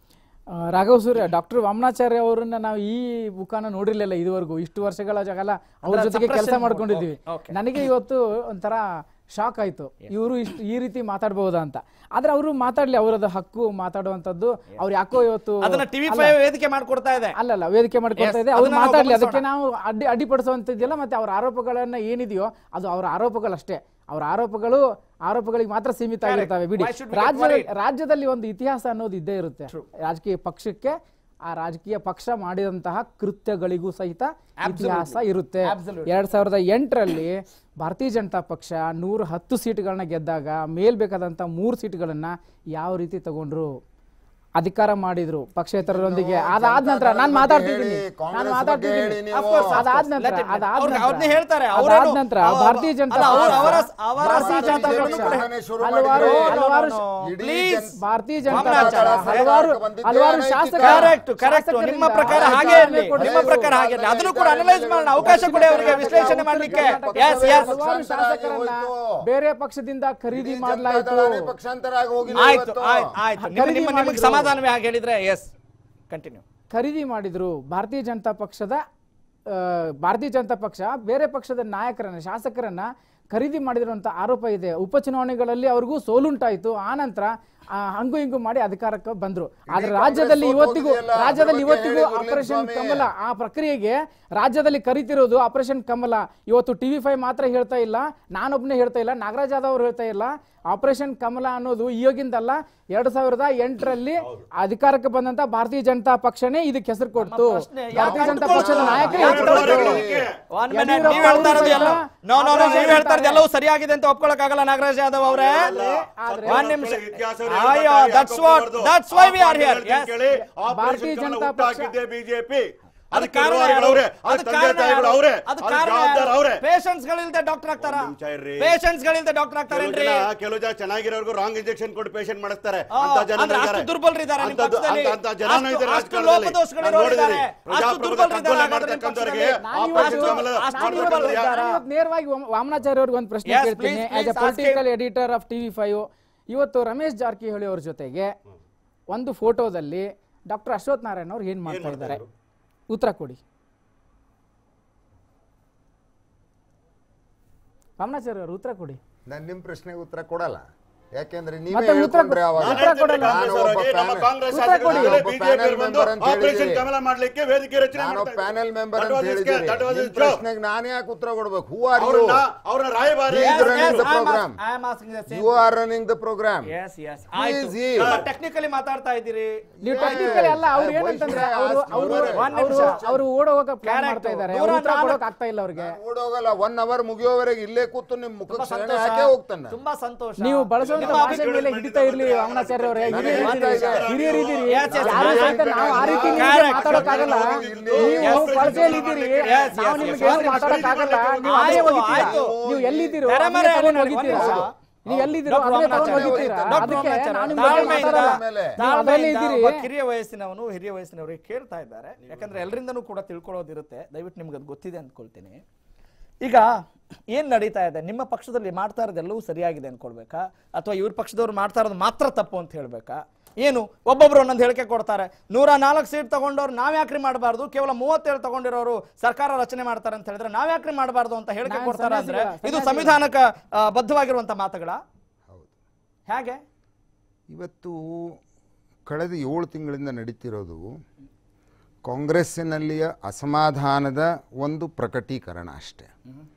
[SPEAKER 5] ಆ, ರಾಘವ್ ಸೂರ್ಯ ಡಾಕ್ಟರ್ ವಾಮನಾಚಾರ್ಯ ಅವರನ್ನ ನಾವು ಈ ಮುಖಾನ ನೋಡಿರ್ಲಿಲ್ಲ ಇದುವರೆಗೂ ಇಷ್ಟು ವರ್ಷಗಳ ಜಗಲ ಅವ್ರ
[SPEAKER 3] ಅಂದ್ರೆ
[SPEAKER 5] ಜೊತೆಗೆ ಕೆಲಸ
[SPEAKER 3] suppression
[SPEAKER 5] ಮಾಡ್ಕೊಂಡಿದ್ದೀವಿ
[SPEAKER 3] mode. Okay, okay.
[SPEAKER 5] ನನಗೆ ಇವತ್ತು ಒಂಥರ ಶಾಕ್ ಆಯ್ತು ಇವರು ಇಷ್ಟು ಈ ರೀತಿ ಮಾತಾಡ್ಬಹುದಾ ಅಂತ ಆದ್ರೆ ಅವರು ಮಾತಾಡ್ಲಿ ಅವರದ ಹಕ್ಕು ಮಾತಾಡುವಂತದ್ದು ಅವ್ರು ಯಾಕೋ ಇವತ್ತು
[SPEAKER 3] ಅದನ್ನ ಟಿವಿ ಫೈವ್ ವೇದಿಕೆ ಮಾಡ್ಕೊಡ್ತಾ ಇದೆ
[SPEAKER 5] ಅಲ್ಲಲ್ಲ ವೇದಿಕೆ ಮಾಡಿಕೊಡ್ತಾ
[SPEAKER 3] Yes,
[SPEAKER 5] ಇದೆ ಅವ್ರು
[SPEAKER 3] ಅದನ್ನ ನಾವು
[SPEAKER 5] ಮಾತಾಡ್ಲಿ
[SPEAKER 3] ಗಮನಿಸೋಣ.
[SPEAKER 5] ಅದಕ್ಕೆ ನಾವು ಅಡ್ಡಿ ಅಡ್ಡಿಪಡಿಸುವಂತದ್ದಿಲ್ಲ ಮತ್ತೆ ಅವ್ರ ಆರೋಪಗಳನ್ನ ಏನಿದೆಯೋ ಅದು ಅವರ ಆರೋಪಗಳಷ್ಟೇ ಅವರ ಆರೋಪಗಳು ಆರೋಪಗಳಿಗೆ ಮಾತ್ರ ಸೀಮಿತ
[SPEAKER 3] Correct.
[SPEAKER 5] ಆಗಿರ್ತವೆ ಬಿಡಿ
[SPEAKER 3] Why should we get
[SPEAKER 5] ರಾಜ್ಯ
[SPEAKER 3] worried?
[SPEAKER 5] ರಾಜ್ಯದಲ್ಲಿ ಒಂದು ಇತಿಹಾಸ ಅನ್ನೋದು ಇದ್ದೇ ಇರುತ್ತೆ ರಾಜಕೀಯ ಪಕ್ಷಕ್ಕೆ ಆ ರಾಜಕೀಯ ಪಕ್ಷ ಮಾಡಿದಂತಹ ಕೃತ್ಯಗಳಿಗೂ ಸಹಿತ ಇತಿಹಾಸ ಇರುತ್ತೆ
[SPEAKER 3] Absolutely.
[SPEAKER 5] ಎರಡ್ ಸಾವಿರದ ಎಂಟರಲ್ಲಿ ಭಾರತೀಯ ಜನತಾ ಪಕ್ಷ ನೂರ ಹತ್ತು ಸೀಟ್ಗಳನ್ನ ಗೆದ್ದಾಗ ಮೇಲ್ಬೇಕಾದಂತ ಮೂರು ಸೀಟ್ಗಳನ್ನ ಯಾವ ರೀತಿ ತಗೊಂಡ್ರು ಅಧಿಕಾರ ಮಾಡಿದ್ರು ಪಕ್ಷೇತರರೊಂದಿಗೆ ಅದಾದ ನಂತರ ನಾನು ಮಾತಾಡ್ತಿದ್ದೀನಿ
[SPEAKER 2] ಹೇಳಿ,
[SPEAKER 5] ನಾನು
[SPEAKER 2] ಕಾಂಗ್ರೆಸ್ ಬಗ್ಗೆ
[SPEAKER 5] ಮಾತಾಡ್ತಿದ್ದೀನಿ
[SPEAKER 2] ಹೇಳಿ ನೀವು.
[SPEAKER 3] Of course, of
[SPEAKER 5] ಅದಾದ
[SPEAKER 3] course.
[SPEAKER 5] ನಂತರ
[SPEAKER 3] Let it be.
[SPEAKER 5] ಅದಾದ
[SPEAKER 3] ಅವ್ರು-
[SPEAKER 5] ನಂತರ
[SPEAKER 3] ಅವ್ರನ್ನೇ ಹೇಳ್ತಾರೆ
[SPEAKER 5] ಅದಾದ
[SPEAKER 3] ಅವರೇನು
[SPEAKER 5] ನಂತರ
[SPEAKER 3] ಅವ-
[SPEAKER 5] ಭಾರತೀಯ ಜನತಾ
[SPEAKER 3] ಅಲ್ಲ, ಅವ್ರ-
[SPEAKER 5] ಪಕ್ಷ
[SPEAKER 3] ಅವರ ಅವರ
[SPEAKER 5] ಭಾರತೀಯ ಜನತಾ
[SPEAKER 3] ಸಾಧನೆಗಳನ್ನು
[SPEAKER 5] ಪಕ್ಷ
[SPEAKER 3] ಕೂಡ
[SPEAKER 2] ಶುರು
[SPEAKER 5] ಹಲವಾರು
[SPEAKER 2] ಮಾಡಿದ್ರೆ
[SPEAKER 5] ಹಲವಾರು
[SPEAKER 3] no, no,
[SPEAKER 2] ಇಡೀ
[SPEAKER 3] please.
[SPEAKER 2] ಜನ-
[SPEAKER 5] ಭಾರತೀಯ ಜನತಾ
[SPEAKER 3] ವಾಮನಾಚಾರ್ಯ
[SPEAKER 5] ಪಕ್ಷ
[SPEAKER 3] ಅವರೇ.
[SPEAKER 5] ಹಲವಾರು
[SPEAKER 2] ಬಂದಿದ್ದೇ
[SPEAKER 5] ಹಲವಾರು
[SPEAKER 2] ಅನೈತಿಕ.
[SPEAKER 5] ಶಾಸಕ
[SPEAKER 3] ಕರೆಕ್ಟ್ ಕರೆಕ್ಟ್
[SPEAKER 5] ಶಾಸಕರಿಂದ
[SPEAKER 3] ನಿಮ್ಮ ಪ್ರಕಾರ
[SPEAKER 5] ಆಯ್ಕೆ
[SPEAKER 3] ಹಾಗೆ ಇರಲಿ
[SPEAKER 5] ಕೊಡಬೇಕು.
[SPEAKER 3] ನಿಮ್ಮ ಪ್ರಕಾರ ಹಾಗೆ ಇರಲಿ ಅದನ್ನು ಕೂಡ ಅನಲೈಸ್ ಮಾಡೋಣ ಅವಕಾಶ ಕೊಡಿ ಅವರಿಗೆ ವಿಶ್ಲೇಷಣೆ ಮಾಡ್ಲಿಕ್ಕೆ ಎಸ್ ಎಸ್
[SPEAKER 5] ಹಲವಾರು ಶಾಸಕರನ್ನ ಬೇರೆ ಪಕ್ಷದಿಂದ ಖರೀದಿ
[SPEAKER 2] ಇಡೀ
[SPEAKER 5] ಮಾಡಲಾಯಿತು
[SPEAKER 2] ಜನತಾದಳನೇ ಪಕ್ಷಾಂತರ ಆಗಿ ಹೋಗಿಲ್ಲ
[SPEAKER 3] ಆಯ್ತು
[SPEAKER 2] ಇವತ್ತು.
[SPEAKER 3] ಆಯ್ತು ಆಯ್ತು ನಿಮ್ಮ
[SPEAKER 5] ಖರೀದಿ
[SPEAKER 3] ನಿಮ್ಮ ನಿಮಗೆ
[SPEAKER 5] ಮಾಡಿದ್ರು.
[SPEAKER 3] ಸಮಾಧಾನವೇ ಹಾಗೆ ಹೇಳಿದ್ರೆ ಎಸ್ ಕಂಟಿನ್ಯೂ
[SPEAKER 5] ಖರೀದಿ ಮಾಡಿದ್ರು ಭಾರತೀಯ ಜನತಾ ಪಕ್ಷದ ಆ, ಭಾರತೀಯ ಜನತಾ ಪಕ್ಷ ಬೇರೆ ಪಕ್ಷದ ನಾಯಕರನ್ನ ಶಾಸಕರನ್ನ ಖರೀದಿ ಮಾಡಿದ್ರು ಅಂತ ಆರೋಪ ಇದೆ ಉಪಚುನಾವಣೆಗಳಲ್ಲಿ ಅವ್ರಿಗೂ ಸೋಲುಂಟಾಯ್ತು ಆ ನಂತರ ಆ, ಹಂಗು ಹಿಂಗು ಮಾಡಿ ಅಧಿಕಾರಕ್ಕೆ ಬಂದ್ರು ಆದ್ರೆ
[SPEAKER 2] ಕಾಂಗ್ರೆಸ್
[SPEAKER 5] ರಾಜ್ಯದಲ್ಲಿ
[SPEAKER 2] ಸೋತು
[SPEAKER 5] ಇವತ್ತಿಗೂ
[SPEAKER 2] ಹೋಗಿದೆಯಲ್ಲ, ಅದ್ರ
[SPEAKER 5] ರಾಜ್ಯದಲ್ಲಿ
[SPEAKER 2] ಬಗ್ಗೆ
[SPEAKER 5] ಇವತ್ತಿಗೂ
[SPEAKER 2] ಹೇಳಿ ಗುರುಲಿಂಗ
[SPEAKER 5] ಆಪರೇಷನ್
[SPEAKER 2] ಸ್ವಾಮಿ.
[SPEAKER 5] ಕಮಲ ಆ ಪ್ರಕ್ರಿಯೆಗೆ ರಾಜ್ಯದಲ್ಲಿ ಕರಿತಿರೋದು ಆಪರೇಷನ್ ಕಮಲ ಇವತ್ತು ಟಿವಿ ಫೈವ್ ಮಾತ್ರ ಹೇಳ್ತಾ ಇಲ್ಲ ನಾನೊಬ್ನೇ ಹೇಳ್ತಾ ಇಲ್ಲ ನಾಗರಾಜ್ ಯಾದವ್ ಅವ್ರು ಹೇಳ್ತಾ ಇಲ್ಲ ಆಪರೇಷನ್ ಕಮಲ ಅನ್ನೋದು ಈಗಿಂದಲ್ಲ ಎರಡ್ ಸಾವಿರದ ಎಂಟರಲ್ಲಿ ಅಧಿಕಾರಕ್ಕೆ ಬಂದಂತ ಭಾರತೀಯ ಜನತಾ ಪಕ್ಷನೇ ಇದಕ್ಕೆ ಹೆಸರು ಕೊಡ್ತು
[SPEAKER 3] ಪ್ರಶ್ನೆ ಯಾವ
[SPEAKER 5] ಭಾರತೀಯ ಜನತಾ
[SPEAKER 3] ಕಟ್ಕೊಂಡು
[SPEAKER 5] ಪಕ್ಷದ ನಾಯಕರೇ
[SPEAKER 3] ಯಾವ
[SPEAKER 5] ಹೆಸರು ಕೊಡ್ತು.
[SPEAKER 3] ಕಟ್ಕೊಂಡು? One minute,
[SPEAKER 5] ಯಡಿಯೂರಪ್ಪ
[SPEAKER 3] ನೀವ್ ಹೇಳ್ತಾ ಇರೋದು ಎಲ್ಲ
[SPEAKER 5] ಅವರು
[SPEAKER 3] ನೋ ನೋ ನೋ
[SPEAKER 5] ಆಪರೇಷನ್
[SPEAKER 3] ನೀವ್ ಹೇಳ್ತಾ ಇರೋದು
[SPEAKER 5] ಮಾಡ್ತಾರೆ.
[SPEAKER 3] ಎಲ್ಲವೂ ಸರಿಯಾಗಿದೆ ಅಂತ ಒಪ್ಕೊಳಕ್ ಆಗಲ್ಲ ನಾಗರಾಜ್ ಯಾದವ್ ಅವರೇ
[SPEAKER 5] ಆದ್ರೆ
[SPEAKER 3] ಒಂದ್ ನಿಮಿಷ
[SPEAKER 4] ಇತಿಹಾಸವನ್ನ
[SPEAKER 3] ಅಯ್ಯೋ
[SPEAKER 4] ಹೇಳ್ತಾರೆ,
[SPEAKER 3] ದಟ್ಸ್
[SPEAKER 4] ಯಾಕೆ
[SPEAKER 3] ವಾಟ್
[SPEAKER 4] ಒಪ್ಪಬಾರ್ದು?
[SPEAKER 3] ದಟ್ಸ್ ವೈ ವಿ
[SPEAKER 4] ಆ
[SPEAKER 3] ಆರ್ ಹಿಯರ್
[SPEAKER 4] ಪಾರ್ಟಿ ಹೇಳ್ತೀನಿ ಕೇಳಿ, ಆಪರೇಷನ್
[SPEAKER 5] ಭಾರತೀಯ
[SPEAKER 4] ಕಮಲ
[SPEAKER 5] ಜನತಾ
[SPEAKER 4] ಹುಟ್ಟಾಕಿದ್ದೇ ಬಿಜೆಪಿ
[SPEAKER 3] ಅದು
[SPEAKER 4] ಅದಕ್ಕೆ
[SPEAKER 3] ಕಾರಣ
[SPEAKER 4] ಇರುವವರುಗಳು
[SPEAKER 3] ಯಾರು?
[SPEAKER 4] ಅವರೇ
[SPEAKER 3] ಅದು
[SPEAKER 4] ಅದು ತಂದೆ
[SPEAKER 3] ಕಾರಣ
[SPEAKER 4] ತಾಯಿಗಳು
[SPEAKER 3] ಯಾರು?
[SPEAKER 4] ಅವರೇ
[SPEAKER 3] ಅದು
[SPEAKER 4] ಅದು
[SPEAKER 3] ಕಾರಣ
[SPEAKER 4] ಜವಾಬ್ದಾರ ಅವರೇ
[SPEAKER 3] ಪೇಷನ್ಸ್ ಗಳಿಲ್ದೆ ಡಾಕ್ಟರ್ ಆಗ್ತಾರ
[SPEAKER 4] ಒಂದ್ ನಿಮಿಷ ಇರ್ರಿ.
[SPEAKER 3] ಪೇಷನ್ಸ್ ಗಳಿಲ್ದೆ ಡಾಕ್ಟರ್
[SPEAKER 4] ಕೆಲವು
[SPEAKER 3] ಆಗ್ತಾರೇನ್ರಿ
[SPEAKER 4] ಜನ ಕೆಲವು ಜನ ಚೆನ್ನಾಗಿರೋರ್ಗು ರಾಂಗ್ ಇಂಜೆಕ್ಷನ್ ಕೊಟ್ಟು ಪೇಷಂಟ್ ಮಾಡಿಸ್ತಾರೆ
[SPEAKER 3] ಆ,
[SPEAKER 4] ಅಂತ ಜನ
[SPEAKER 3] ಅಂದ್ರೆ ಅಷ್ಟು
[SPEAKER 4] ಇದ್ದಾರೆ.
[SPEAKER 3] ದುರ್ಬಲರಿದ್ದಾರೆ ನಿಮ್ಮ
[SPEAKER 4] ಅಂಥದ್ದು-
[SPEAKER 3] ಪಕ್ಷದಲ್ಲಿ.
[SPEAKER 4] ಅಂತ- ಅಂತ ಜನನೂ
[SPEAKER 3] ಅಷ್ಟು-
[SPEAKER 4] ಇದ್ದಾರೆ
[SPEAKER 3] ಅಷ್ಟು
[SPEAKER 4] ರಾಜಕಾರಣದಲ್ಲಿ.
[SPEAKER 3] ಲೋಪದೋಷಗಳಿರೋರು
[SPEAKER 4] ನಾನು ನೋಡಿದ್ದೀನಿ.
[SPEAKER 3] ಇದ್ದಾರೆ. ಅಷ್ಟು
[SPEAKER 4] ಪ್ರಜಾಪ್ರಭುತ್ವ
[SPEAKER 3] ದುರ್ಬಲರಿದ್ದಾರೆ
[SPEAKER 4] ಕಗ್ಗೊಲೆ
[SPEAKER 3] ಹಾಗಾದ್ರೆ ನಿಮ್ಮ
[SPEAKER 4] ಮಾಡ್ತಕ್ಕಂಥವ್ರಿಗೆ
[SPEAKER 3] ಪಕ್ಷದಲ್ಲಿ.
[SPEAKER 5] ನಾನು
[SPEAKER 4] ಆಪರೇಷನ್
[SPEAKER 5] ಇವತ್ತು-
[SPEAKER 4] ಕಮಲ
[SPEAKER 3] ಅಷ್ಟು
[SPEAKER 4] ಮಾಡ್ಬೇಕು
[SPEAKER 3] ದುರ್ಬಲ
[SPEAKER 4] ಅಂತ ಯಾರು?
[SPEAKER 5] ನಾನು ಇವತ್ತು ನೇರವಾಗಿ ವಾಮ- ವಾಮನಾಚಾರ್ಯ ಅವ್ರಿಗೆ ಒಂದು ಪ್ರಶ್ನೆ
[SPEAKER 3] Yes,
[SPEAKER 5] ಕೇಳ್ತೀನಿ
[SPEAKER 3] please,
[SPEAKER 5] as a
[SPEAKER 3] please, ask
[SPEAKER 5] political editor of TV five ಇವತ್ತು ರಮೇಶ್ ಜಾರಕಿಹೊಳಿ ಅವ್ರ ಜೊತೆಗೆ ಒಂದು ಫೋಟೋದಲ್ಲಿ ಡಾಕ್ಟರ್ ಅಶ್ವಥ್ ನಾರಾಯಣ ಅವ್ರು ಏನ್ ಮಾಡ್ತಾ
[SPEAKER 4] ಮಾಡ್ತಾ
[SPEAKER 5] ಇದ್ದಾರೆ
[SPEAKER 4] ಇದ್ರು?
[SPEAKER 5] ಉತ್ತರ ಕೊಡಿ ವಾಮನಾಚಾರ್ಯ ಅವರು ಉತ್ತರ ಕೊಡಿ
[SPEAKER 2] ನಾನು ನಿಮ್ಮ ಪ್ರಶ್ನೆಗೆ ಉತ್ತರ ಕೊಡಲ್ಲ ಯಾಕೆಂದ್ರೆ ನೀವೇ
[SPEAKER 5] ಮತ್ತೆ ಉತ್ತರ
[SPEAKER 2] ಹೇಳ್ಕೊಂಡ್ರೆ ಅವಾಗ
[SPEAKER 4] ನಾನು
[SPEAKER 5] ಉತ್ತರ
[SPEAKER 4] ಹೇಳ್ತೀನಿ
[SPEAKER 5] ಕೊಡಲ್ಲ.
[SPEAKER 4] ಕಾಂಗ್ರೆಸ್
[SPEAKER 2] ನಾನು ಒಬ್ಬ
[SPEAKER 4] ಅವರಿಗೆ, ನಮ್ಮ
[SPEAKER 2] ಪ್ಯಾನೆಲ್-
[SPEAKER 4] ಕಾಂಗ್ರೆಸ್
[SPEAKER 5] ಉತ್ತರ
[SPEAKER 4] ಶಾಸಕರು
[SPEAKER 5] ಕೊಡಿ.
[SPEAKER 4] ಆಗಲಿ,
[SPEAKER 2] ಒಬ್ಬ
[SPEAKER 4] BJP
[SPEAKER 2] ಪ್ಯಾನೆಲ್
[SPEAKER 4] ಅವರು ಬಂದು
[SPEAKER 2] ಮೆಂಬರ್ ಅಂತ
[SPEAKER 4] ಆಪರೇಷನ್
[SPEAKER 2] ಹೇಳಿದ್ದೀರಿ.
[SPEAKER 4] ಕಮಲ ಮಾಡ್ಲಿಕ್ಕೆ ವೇದಿಕೆ ರಚನೆ
[SPEAKER 2] ನಾನು
[SPEAKER 4] ಮಾಡ್ತಾ ಇದ್ದಾರೆ.
[SPEAKER 2] ಪ್ಯಾನೆಲ್ ಮೆಂಬರ್
[SPEAKER 4] That
[SPEAKER 2] ಅಂತ
[SPEAKER 4] was his
[SPEAKER 2] ಹೇಳಿದ್ದೀರಿ
[SPEAKER 4] case, that was his
[SPEAKER 2] ನಿಮ್
[SPEAKER 4] job.
[SPEAKER 2] ಪ್ರಶ್ನೆಗೆ ನಾನು ಯಾಕೆ ಉತ್ತರ ಕೊಡ್ಬೇಕು ಹೂ ಆರ್ ಯು
[SPEAKER 4] ಅವ್ರನ್ನ ಅವ್ರನ್ನ ರಾಯಭಾರಿ
[SPEAKER 2] Yes,
[SPEAKER 4] ಇದ್ರು
[SPEAKER 2] running
[SPEAKER 4] ನೀವು.
[SPEAKER 2] the program. You are running the program
[SPEAKER 3] yes yes
[SPEAKER 2] Please, he-
[SPEAKER 3] technically ಮಾತಾಡ್ತಾ ಇದ್ದೀರಿ
[SPEAKER 5] ನೀವು ಟೆಕ್ನಿಕಲ್ ಅಲ್ಲ ಅವ್ರು
[SPEAKER 2] Yeah,
[SPEAKER 5] ಏನಂತಂದ್ರೆ
[SPEAKER 2] why should I
[SPEAKER 5] ಅವರು
[SPEAKER 2] ask
[SPEAKER 5] ಅವರು
[SPEAKER 2] you?
[SPEAKER 3] One
[SPEAKER 5] ಅವರು
[SPEAKER 3] ನಿಮಿಷ.
[SPEAKER 5] ಅವರು ಓಡೋಗ ಪ್ಲಾನ್
[SPEAKER 3] Correct.
[SPEAKER 5] ಮಾಡ್ತಾ ಇದ್ದಾರೆ
[SPEAKER 3] ನೂರ
[SPEAKER 5] ಉತ್ತರ
[SPEAKER 3] ನಾಲ್ಕು-
[SPEAKER 5] ಕೊಡೋಕೆ ಆಗ್ತಾ ಇಲ್ಲ ಅವ್ರಿಗೆ
[SPEAKER 2] ಓಡೋಗಲ್ಲ ಒನ್ ಅವರ್ ಮುಗಿಯೋವರೆಗೆ ಇಲ್ಲೇ ಕೂತು ನಿಮ್
[SPEAKER 3] ತುಂಬಾ
[SPEAKER 2] ಮುಖಕ್ಕೆ ಸೆಗಣಿ
[SPEAKER 3] ಸಂತೋಷ
[SPEAKER 2] ಹಾಕೇ ಹೋಗ್ತಾನೆ
[SPEAKER 3] ತುಂಬಾ ಸಂತೋಷ
[SPEAKER 5] ನೀವು ಬಳಸುವಂತ
[SPEAKER 3] ನಿಮ್ಮ
[SPEAKER 5] ಭಾಷೆ ಮೇಲೆ ಹಿಡಿತಾ ಇರ್ಲಿ ವಾಮನಾಚಾರ್ಯ ಅವರೇ
[SPEAKER 2] ನನಗೆ
[SPEAKER 5] ಹಿರಿಯರಿದ್ದೀರಿ
[SPEAKER 2] ಹಿಡಿತಾ ಇದೆ.
[SPEAKER 5] ಹಿರಿಯರಿದ್ದೀರಿ
[SPEAKER 3] Yes, yes,
[SPEAKER 5] ಯಾರು
[SPEAKER 3] yes.
[SPEAKER 5] ಸಹಿತ ನಾವು ಆ ರೀತಿ ನಿಮ್ಗೆ
[SPEAKER 3] Correct.
[SPEAKER 5] ಮಾತಾಡೋಕ್ಕಾಗಲ್ಲ
[SPEAKER 2] ಇಲ್ಲಿ
[SPEAKER 5] ನೀವು ಬಳಸೆಯಲ್ಲಿ ಇದ್ದೀರಿ
[SPEAKER 3] Yes,
[SPEAKER 5] ನಾವು
[SPEAKER 3] yes,
[SPEAKER 5] ನಿಮ್ಗೆ
[SPEAKER 3] yes.
[SPEAKER 5] ಏನು ಮಾತಾಡೋಕ್ಕಾಗಲ್ಲ ನೀವು ಅದೇ
[SPEAKER 3] ಆಯ್ತು,
[SPEAKER 5] ಹೋಗಿದ್ದೀರಾ
[SPEAKER 3] ಆಯ್ತು.
[SPEAKER 5] ನೀವು ಎಲ್ಲಿದ್ದೀರೋ
[SPEAKER 3] ತೆರೆ
[SPEAKER 5] ಅದನ್ನೇ
[SPEAKER 3] ಮೇಲೆ
[SPEAKER 5] ತಗೊಂಡು
[SPEAKER 3] ಹೇಳಿ,
[SPEAKER 5] ಹೋಗಿದ್ದೀರಾ
[SPEAKER 3] ಒಂದು ನಿಮಿಷ.
[SPEAKER 5] ನೀವು ಎಲ್ಲಿದ್ದೀರೋ
[SPEAKER 3] ಡಾಕ್ಟರ್
[SPEAKER 5] ಅದನ್ನೇ ತಗೊಂಡು
[SPEAKER 3] ವಾಮನಾಚಾರ್ಯ
[SPEAKER 5] ಹೋಗಿದ್ದೀರಾ
[SPEAKER 3] ಡಾಕ್ಟರ್
[SPEAKER 5] ಅದಕ್ಕೆ
[SPEAKER 3] ವಾಮನಾಚಾರ್ಯ
[SPEAKER 5] ನಾನು ನಿಮ್ಮ ಬಗ್ಗೆ
[SPEAKER 3] ತಾಳ್ಮೆಯಿಂದ-
[SPEAKER 5] ಮಾತಾಡಲ್ಲ
[SPEAKER 2] ಮೇಲೆ.
[SPEAKER 5] ನೀವು ಅದರಲ್ಲೇ
[SPEAKER 3] ತಾಳ್ಮೆಯಿಂದ
[SPEAKER 5] ಇದ್ದೀರಿ
[SPEAKER 3] ಒಬ್ಬ ಕಿರಿಯ ವಯಸ್ಸಿನವನು ಹಿರಿಯ ವಯಸ್ಸಿನವರಿಗೆ ಕೇಳ್ತಾ ಇದ್ದಾರೆ ಯಾಕಂದ್ರೆ ಎಲ್ಲರಿಂದನೂ ಕೂಡ ತಿಳ್ಕೊಳ್ಳೋದಿರುತ್ತೆ ದಯವಿಟ್ಟು ನಿಮ್ಗೆ ಅದು ಗೊತ್ತಿದೆ ಅಂದ್ಕೊಳ್ತೀನಿ ಈಗ ಏನ್ ನಡೀತಾ ಇದೆ ನಿಮ್ಮ ಪಕ್ಷದಲ್ಲಿ ಮಾಡ್ತಾ ಇರೋದೆಲ್ಲವೂ ಸರಿಯಾಗಿದೆ ಅನ್ಕೊಳ್ಬೇಕಾ ಅಥವಾ ಇವ್ರ ಪಕ್ಷದವ್ರು ಮಾಡ್ತಾ ಇರೋದು ಮಾತ್ರ ತಪ್ಪು ಅಂತ ಹೇಳ್ಬೇಕಾ ಏನು ಒಬ್ಬೊಬ್ರು ಒಂದೊಂದು ಹೇಳಿಕೆ ಕೊಡ್ತಾರೆ ನೂರ ನಾಲ್ಕು ಸೀಟ್ ತಗೊಂಡವ್ರು ನಾವ್ ಯಾಕ್ರಿ ಮಾಡಬಾರ್ದು ಕೇವಲ ಮೂವತ್ತೇಳು ತಗೊಂಡಿರೋರು ಸರ್ಕಾರ ರಚನೆ ಮಾಡ್ತಾರೆ ಅಂತ ಹೇಳಿದ್ರೆ ನಾವ್ ಯಾಕ್ರಿ ಮಾಡಬಾರ್ದು ಅಂತ ಹೇಳಿಕೆ
[SPEAKER 5] ನಾನ್
[SPEAKER 3] ಕೊಡ್ತಾರೆ ಅಂದ್ರೆ
[SPEAKER 5] ಸನ್ಯಾಸಿಗಳ-
[SPEAKER 3] ಇದು ಸಂವಿಧಾನಕ್ಕೆ ಆ, ಬದ್ಧವಾಗಿರುವಂತ ಮಾತುಗಳ
[SPEAKER 2] ಹೌದು
[SPEAKER 3] ಹೇಗೆ
[SPEAKER 2] ಇವತ್ತು ಕಳೆದ ಏಳು ತಿಂಗಳಿಂದ ನಡೀತಿರೋದು ಕಾಂಗ್ರೆಸ್ಸಿನಲ್ಲಿಯ ಅಸಮಾಧಾನದ ಒಂದು ಪ್ರಕಟೀಕರಣ ಅಷ್ಟೇ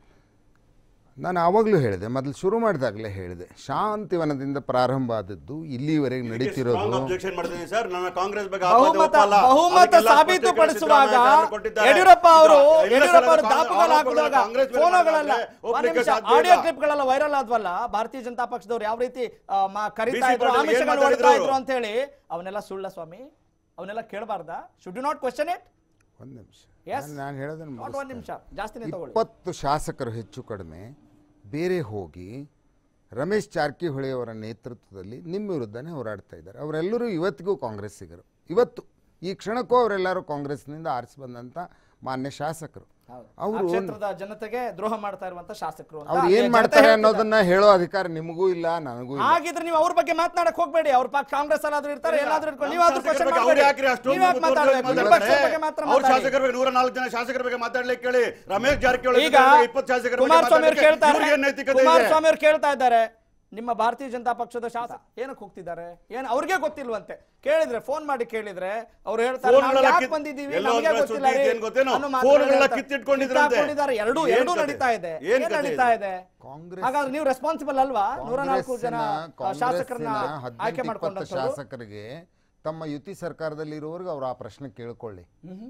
[SPEAKER 2] ನಾನು ಆವಾಗಲೂ ಹೇಳಿದೆ ಮೊದಲು ಶುರು ಮಾಡಿದಾಗಲೇ ಹೇಳಿದೆ ಶಾಂತಿವನದಿಂದ ಪ್ರಾರಂಭ ಆದದ್ದು ಇಲ್ಲಿವರೆಗೆ
[SPEAKER 4] ಸ್ಟ್ರಾಂಗ್
[SPEAKER 2] ನಡೀತಿರೋದು
[SPEAKER 4] ಅಬ್ಜೆಕ್ಷನ್ ಮಾಡ್ತೀನಿ ಸರ್ ನನ್ನ ಕಾಂಗ್ರೆಸ್ ಬಗ್ಗೆ ಆಪಾದನೆ
[SPEAKER 3] ಬಹುಮತ
[SPEAKER 4] ಒಪ್ಪಲ್ಲ.
[SPEAKER 3] ಬಹುಮತ
[SPEAKER 4] ಅದಕ್ಕೆಲ್ಲ
[SPEAKER 3] ಸಾಬೀತುಪಡಿಸುವಾಗ
[SPEAKER 4] ಸ್ಪಷ್ಟೀಕರಣ ಸಿದ್ದರಾಮಯ್ಯ ಕೊಟ್ಟಿದ್ದಾರೆ.
[SPEAKER 3] ಯಡಿಯೂರಪ್ಪ ಅವರು
[SPEAKER 4] ಇದು ಎಲ್ಲ
[SPEAKER 3] ಯಡಿಯೂರಪ್ಪ ಅವರು
[SPEAKER 4] ಸಲ
[SPEAKER 3] ದಾಪುಗಾಲು
[SPEAKER 4] ಆರೋಪಗಳನ್ನ
[SPEAKER 3] ಹಾಕಿದಾಗ
[SPEAKER 4] ಕಾಂಗ್ರೆಸ್ ಮೇಲೆ
[SPEAKER 3] ಫೋನೋಗಳೆಲ್ಲ
[SPEAKER 4] ಮಾಡಿದ್ರೆ ಒಪ್ಲಿಕ್ಕೆ ಸಾಧ್ಯ
[SPEAKER 3] ಆಡಿಯೋ
[SPEAKER 4] ಇಲ್ಲ.
[SPEAKER 3] ಕ್ಲಿಪ್ಗಳೆಲ್ಲ ವೈರಲ್ ಆದ್ವಲ್ಲ ಭಾರತೀಯ ಜನತಾ ಪಕ್ಷದವ್ರು ಯಾವ ರೀತಿ ಆ, ಮ- ಕರೀತಾ
[SPEAKER 4] BC
[SPEAKER 3] ಇದ್ರು
[SPEAKER 4] ಪಾಟೀಲ್ ಏನ್
[SPEAKER 3] ಆಮಿಷಗಳು
[SPEAKER 4] ಮಾತಾಡಿದ್ರು
[SPEAKER 3] ಹೊಡ್ತಾ
[SPEAKER 4] ಅವ್ರು?
[SPEAKER 3] ಇದ್ರು ಅಂತ ಹೇಳಿ ಅವನ್ನೆಲ್ಲ ಸುಳ್ಳ ಸ್ವಾಮಿ ಅವನ್ನೆಲ್ಲ ಕೇಳಬಾರ್ದ should you not question it
[SPEAKER 2] ಒಂದು ನಿಮಿಷ
[SPEAKER 3] Yes.
[SPEAKER 2] ನಾನು ಹೇಳೋದನ್ನು
[SPEAKER 3] ನಾಟ್ ಒಂದ್ ನಿಮಿಷ ಜಾಸ್ತಿನೇ ತಗೊಳ್ಳಿ
[SPEAKER 2] ಇಪ್ಪತ್ತು ಶಾಸಕರು ಹೆಚ್ಚು ಕಡಿಮೆ ಬೇರೆ ಹೋಗಿ ರಮೇಶ್ ಜಾರಕಿಹೊಳಿ ಅವರ ನೇತೃತ್ವದಲ್ಲಿ ನಿಮ್ಮ ವಿರುದ್ಧನೇ ಹೋರಾಡ್ತಾ ಇದ್ದಾರೆ ಅವರೆಲ್ಲರೂ ಇವತ್ತಿಗೂ ಕಾಂಗ್ರೆಸ್ಸಿಗರು ಇವತ್ತು ಈ ಕ್ಷಣಕ್ಕೂ ಅವರೆಲ್ಲರೂ ಕಾಂಗ್ರೆಸ್ನಿಂದ ಆರಿಸಿ ಬಂದಂಥ ಮಾನ್ಯ ಶಾಸಕರು
[SPEAKER 3] ಆ
[SPEAKER 2] ಅವರು
[SPEAKER 3] ಕ್ಷೇತ್ರದ ಜನತೆಗೆ ದ್ರೋಹ ಮಾಡ್ತಾ ಇರುವಂತ ಶಾಸಕರು ಅಂತ
[SPEAKER 2] ಅವ್ರು
[SPEAKER 3] ಅಲ್ಲಿ
[SPEAKER 2] ಏನ್
[SPEAKER 3] ಜನತೆ
[SPEAKER 2] ಮಾಡ್ತಾರೆ
[SPEAKER 3] ಹೇಳ್ತಿದ್ದಾರೆ.
[SPEAKER 2] ಅನ್ನೋದನ್ನ ಹೇಳೋ ಅಧಿಕಾರ ನಿಮಗೂ ಇಲ್ಲ ನನಗೂ ಇಲ್ಲ
[SPEAKER 3] ಹಾಗಿದ್ರೆ ನೀವು ಅವ್ರ ಬಗ್ಗೆ ಮಾತನಾಡಕ್ ಹೋಗ್ಬೇಡಿ ಅವ್ರ ಪಕ್ಕ ಕಾಂಗ್ರೆಸ್ ಅಲ್ಲಾದ್ರೂ ಇರ್ತಾರೆ ಎಲ್ಲಾದ್ರೂ ಇರ್ಕೊಂಡು ನೀವು ಆದ್ರೂ
[SPEAKER 4] ಶಾಸಕರ
[SPEAKER 3] ಕ್ವಶನ್
[SPEAKER 4] ಬಗ್ಗೆ ಅವ್ರು ಯಾಕ್ರಿ ಅಷ್ಟೊಂದು
[SPEAKER 3] ನೀವ್ ಯಾಕೆ
[SPEAKER 4] ಮುತುವರ್ಜಿಯಾಗಿ
[SPEAKER 3] ಮಾತಾಡ್ಬೇಕು ನಿಮ್ಮ ಪಕ್ಷದ ಬಗ್ಗೆ ಮಾತ್ರ
[SPEAKER 4] ಅವ್ರ
[SPEAKER 3] ಮಾತಾಡಿ.
[SPEAKER 4] ಶಾಸಕರ ಬಗ್ಗೆ ನೂರ ನಾಲ್ಕು ಜನ ಶಾಸಕರ ಬಗ್ಗೆ ಮಾತಾಡ್ಲಿಕ್ಕೆ ಕೇಳಿ ರಮೇಶ್ ಜಾರಕಿಹೊಳಿ
[SPEAKER 3] ಈಗ
[SPEAKER 4] ಇಪ್ಪತ್ತು ಶಾಸಕರ ಬಗ್ಗೆ
[SPEAKER 3] ಕುಮಾರಸ್ವಾಮಿ ಅವ್ರು
[SPEAKER 4] ಮಾತಾಡ್ಲಿಕ್ಕೆ
[SPEAKER 3] ಕೇಳ್ತಾರೆ
[SPEAKER 4] ಇವ್ರಿಗೆ ಏನ್ ನೈತಿಕತೆ ಇದೆ
[SPEAKER 3] ಕುಮಾರಸ್ವಾಮಿ ಅವ್ರು ಕೇಳ್ತಾ ಇದ್ದಾರೆ ನಿಮ್ಮ ಭಾರತೀಯ ಜನತಾ ಪಕ್ಷದ ಶಾಸಕ ಏನಕ್ಕೆ ಹೋಗ್ತಿದ್ದಾರೆ ಏನ್ ಅವ್ರಿಗೆ ಗೊತ್ತಿಲ್ವಂತೆ ಕೇಳಿದ್ರೆ ಫೋನ್ ಮಾಡಿ ಕೇಳಿದ್ರೆ ಅವ್ರು ಹೇಳ್ತಾರೆ ನಾವು
[SPEAKER 4] ಫೋನ್ಗಳೆಲ್ಲ
[SPEAKER 3] ಯಾಕ್
[SPEAKER 4] ಕಿತ್-
[SPEAKER 3] ಬಂದಿದ್ದೀವಿ
[SPEAKER 4] ಎಲ್ಲೋ
[SPEAKER 3] ನಮಗೆ
[SPEAKER 4] ಒಂದ್ ಕಡೆ
[SPEAKER 3] ಗೊತ್ತಿಲ್ಲ
[SPEAKER 4] ಸುದ್ದಿ
[SPEAKER 3] ರೀ
[SPEAKER 4] ಏನ್ ಗೊತ್ತೇನೋ?
[SPEAKER 3] ಅನ್ನೋ ಮಾತನ್ನ
[SPEAKER 4] ಫೋನ್ಗಳೆಲ್ಲ
[SPEAKER 3] ಹೇಳ್ತಾರೆ.
[SPEAKER 4] ಕಿತ್ತಿಟ್ಕೊಂಡಿದ್ರಂತೆ.
[SPEAKER 3] ಕಿತ್ತಾಕೊಂಡಿದ್ದಾರೆ. ಎರಡೂ
[SPEAKER 4] ಏನ್
[SPEAKER 3] ಎರಡೂ
[SPEAKER 4] ಕತೆ
[SPEAKER 3] ನಡೀತಾ ಇದೆ
[SPEAKER 4] ಇದು? ಏನ್
[SPEAKER 3] ಏನ್
[SPEAKER 4] ಕತೆ
[SPEAKER 3] ನಡೀತಾ
[SPEAKER 4] ಇದು?
[SPEAKER 3] ಇದೆ
[SPEAKER 2] ಕಾಂಗ್ರೆಸ್-
[SPEAKER 3] ಹಾಗಾದ್ರೆ ನೀವು ರೆಸ್ಪಾನ್ಸಿಬಲ್ ಅಲ್ವಾ ನೂರ ನಾಲ್ಕು ಜನ ಆ, ಶಾಸಕರನ್ನ ಆಯ್ಕೆ
[SPEAKER 2] ಹದಿನೆಂಟು ಇಪ್ಪತ್ತು
[SPEAKER 3] ಮಾಡ್ಕೊಂಡಂತವ್ರು
[SPEAKER 2] ಶಾಸಕರಿಗೆ ತಮ್ಮ ಯುತಿ ಸರ್ಕಾರದಲ್ಲಿ ಇರುವವರೆಗೂ ಅವ್ರು ಆ ಪ್ರಶ್ನೆ ಕೇಳ್ಕೊಳ್ಳಿ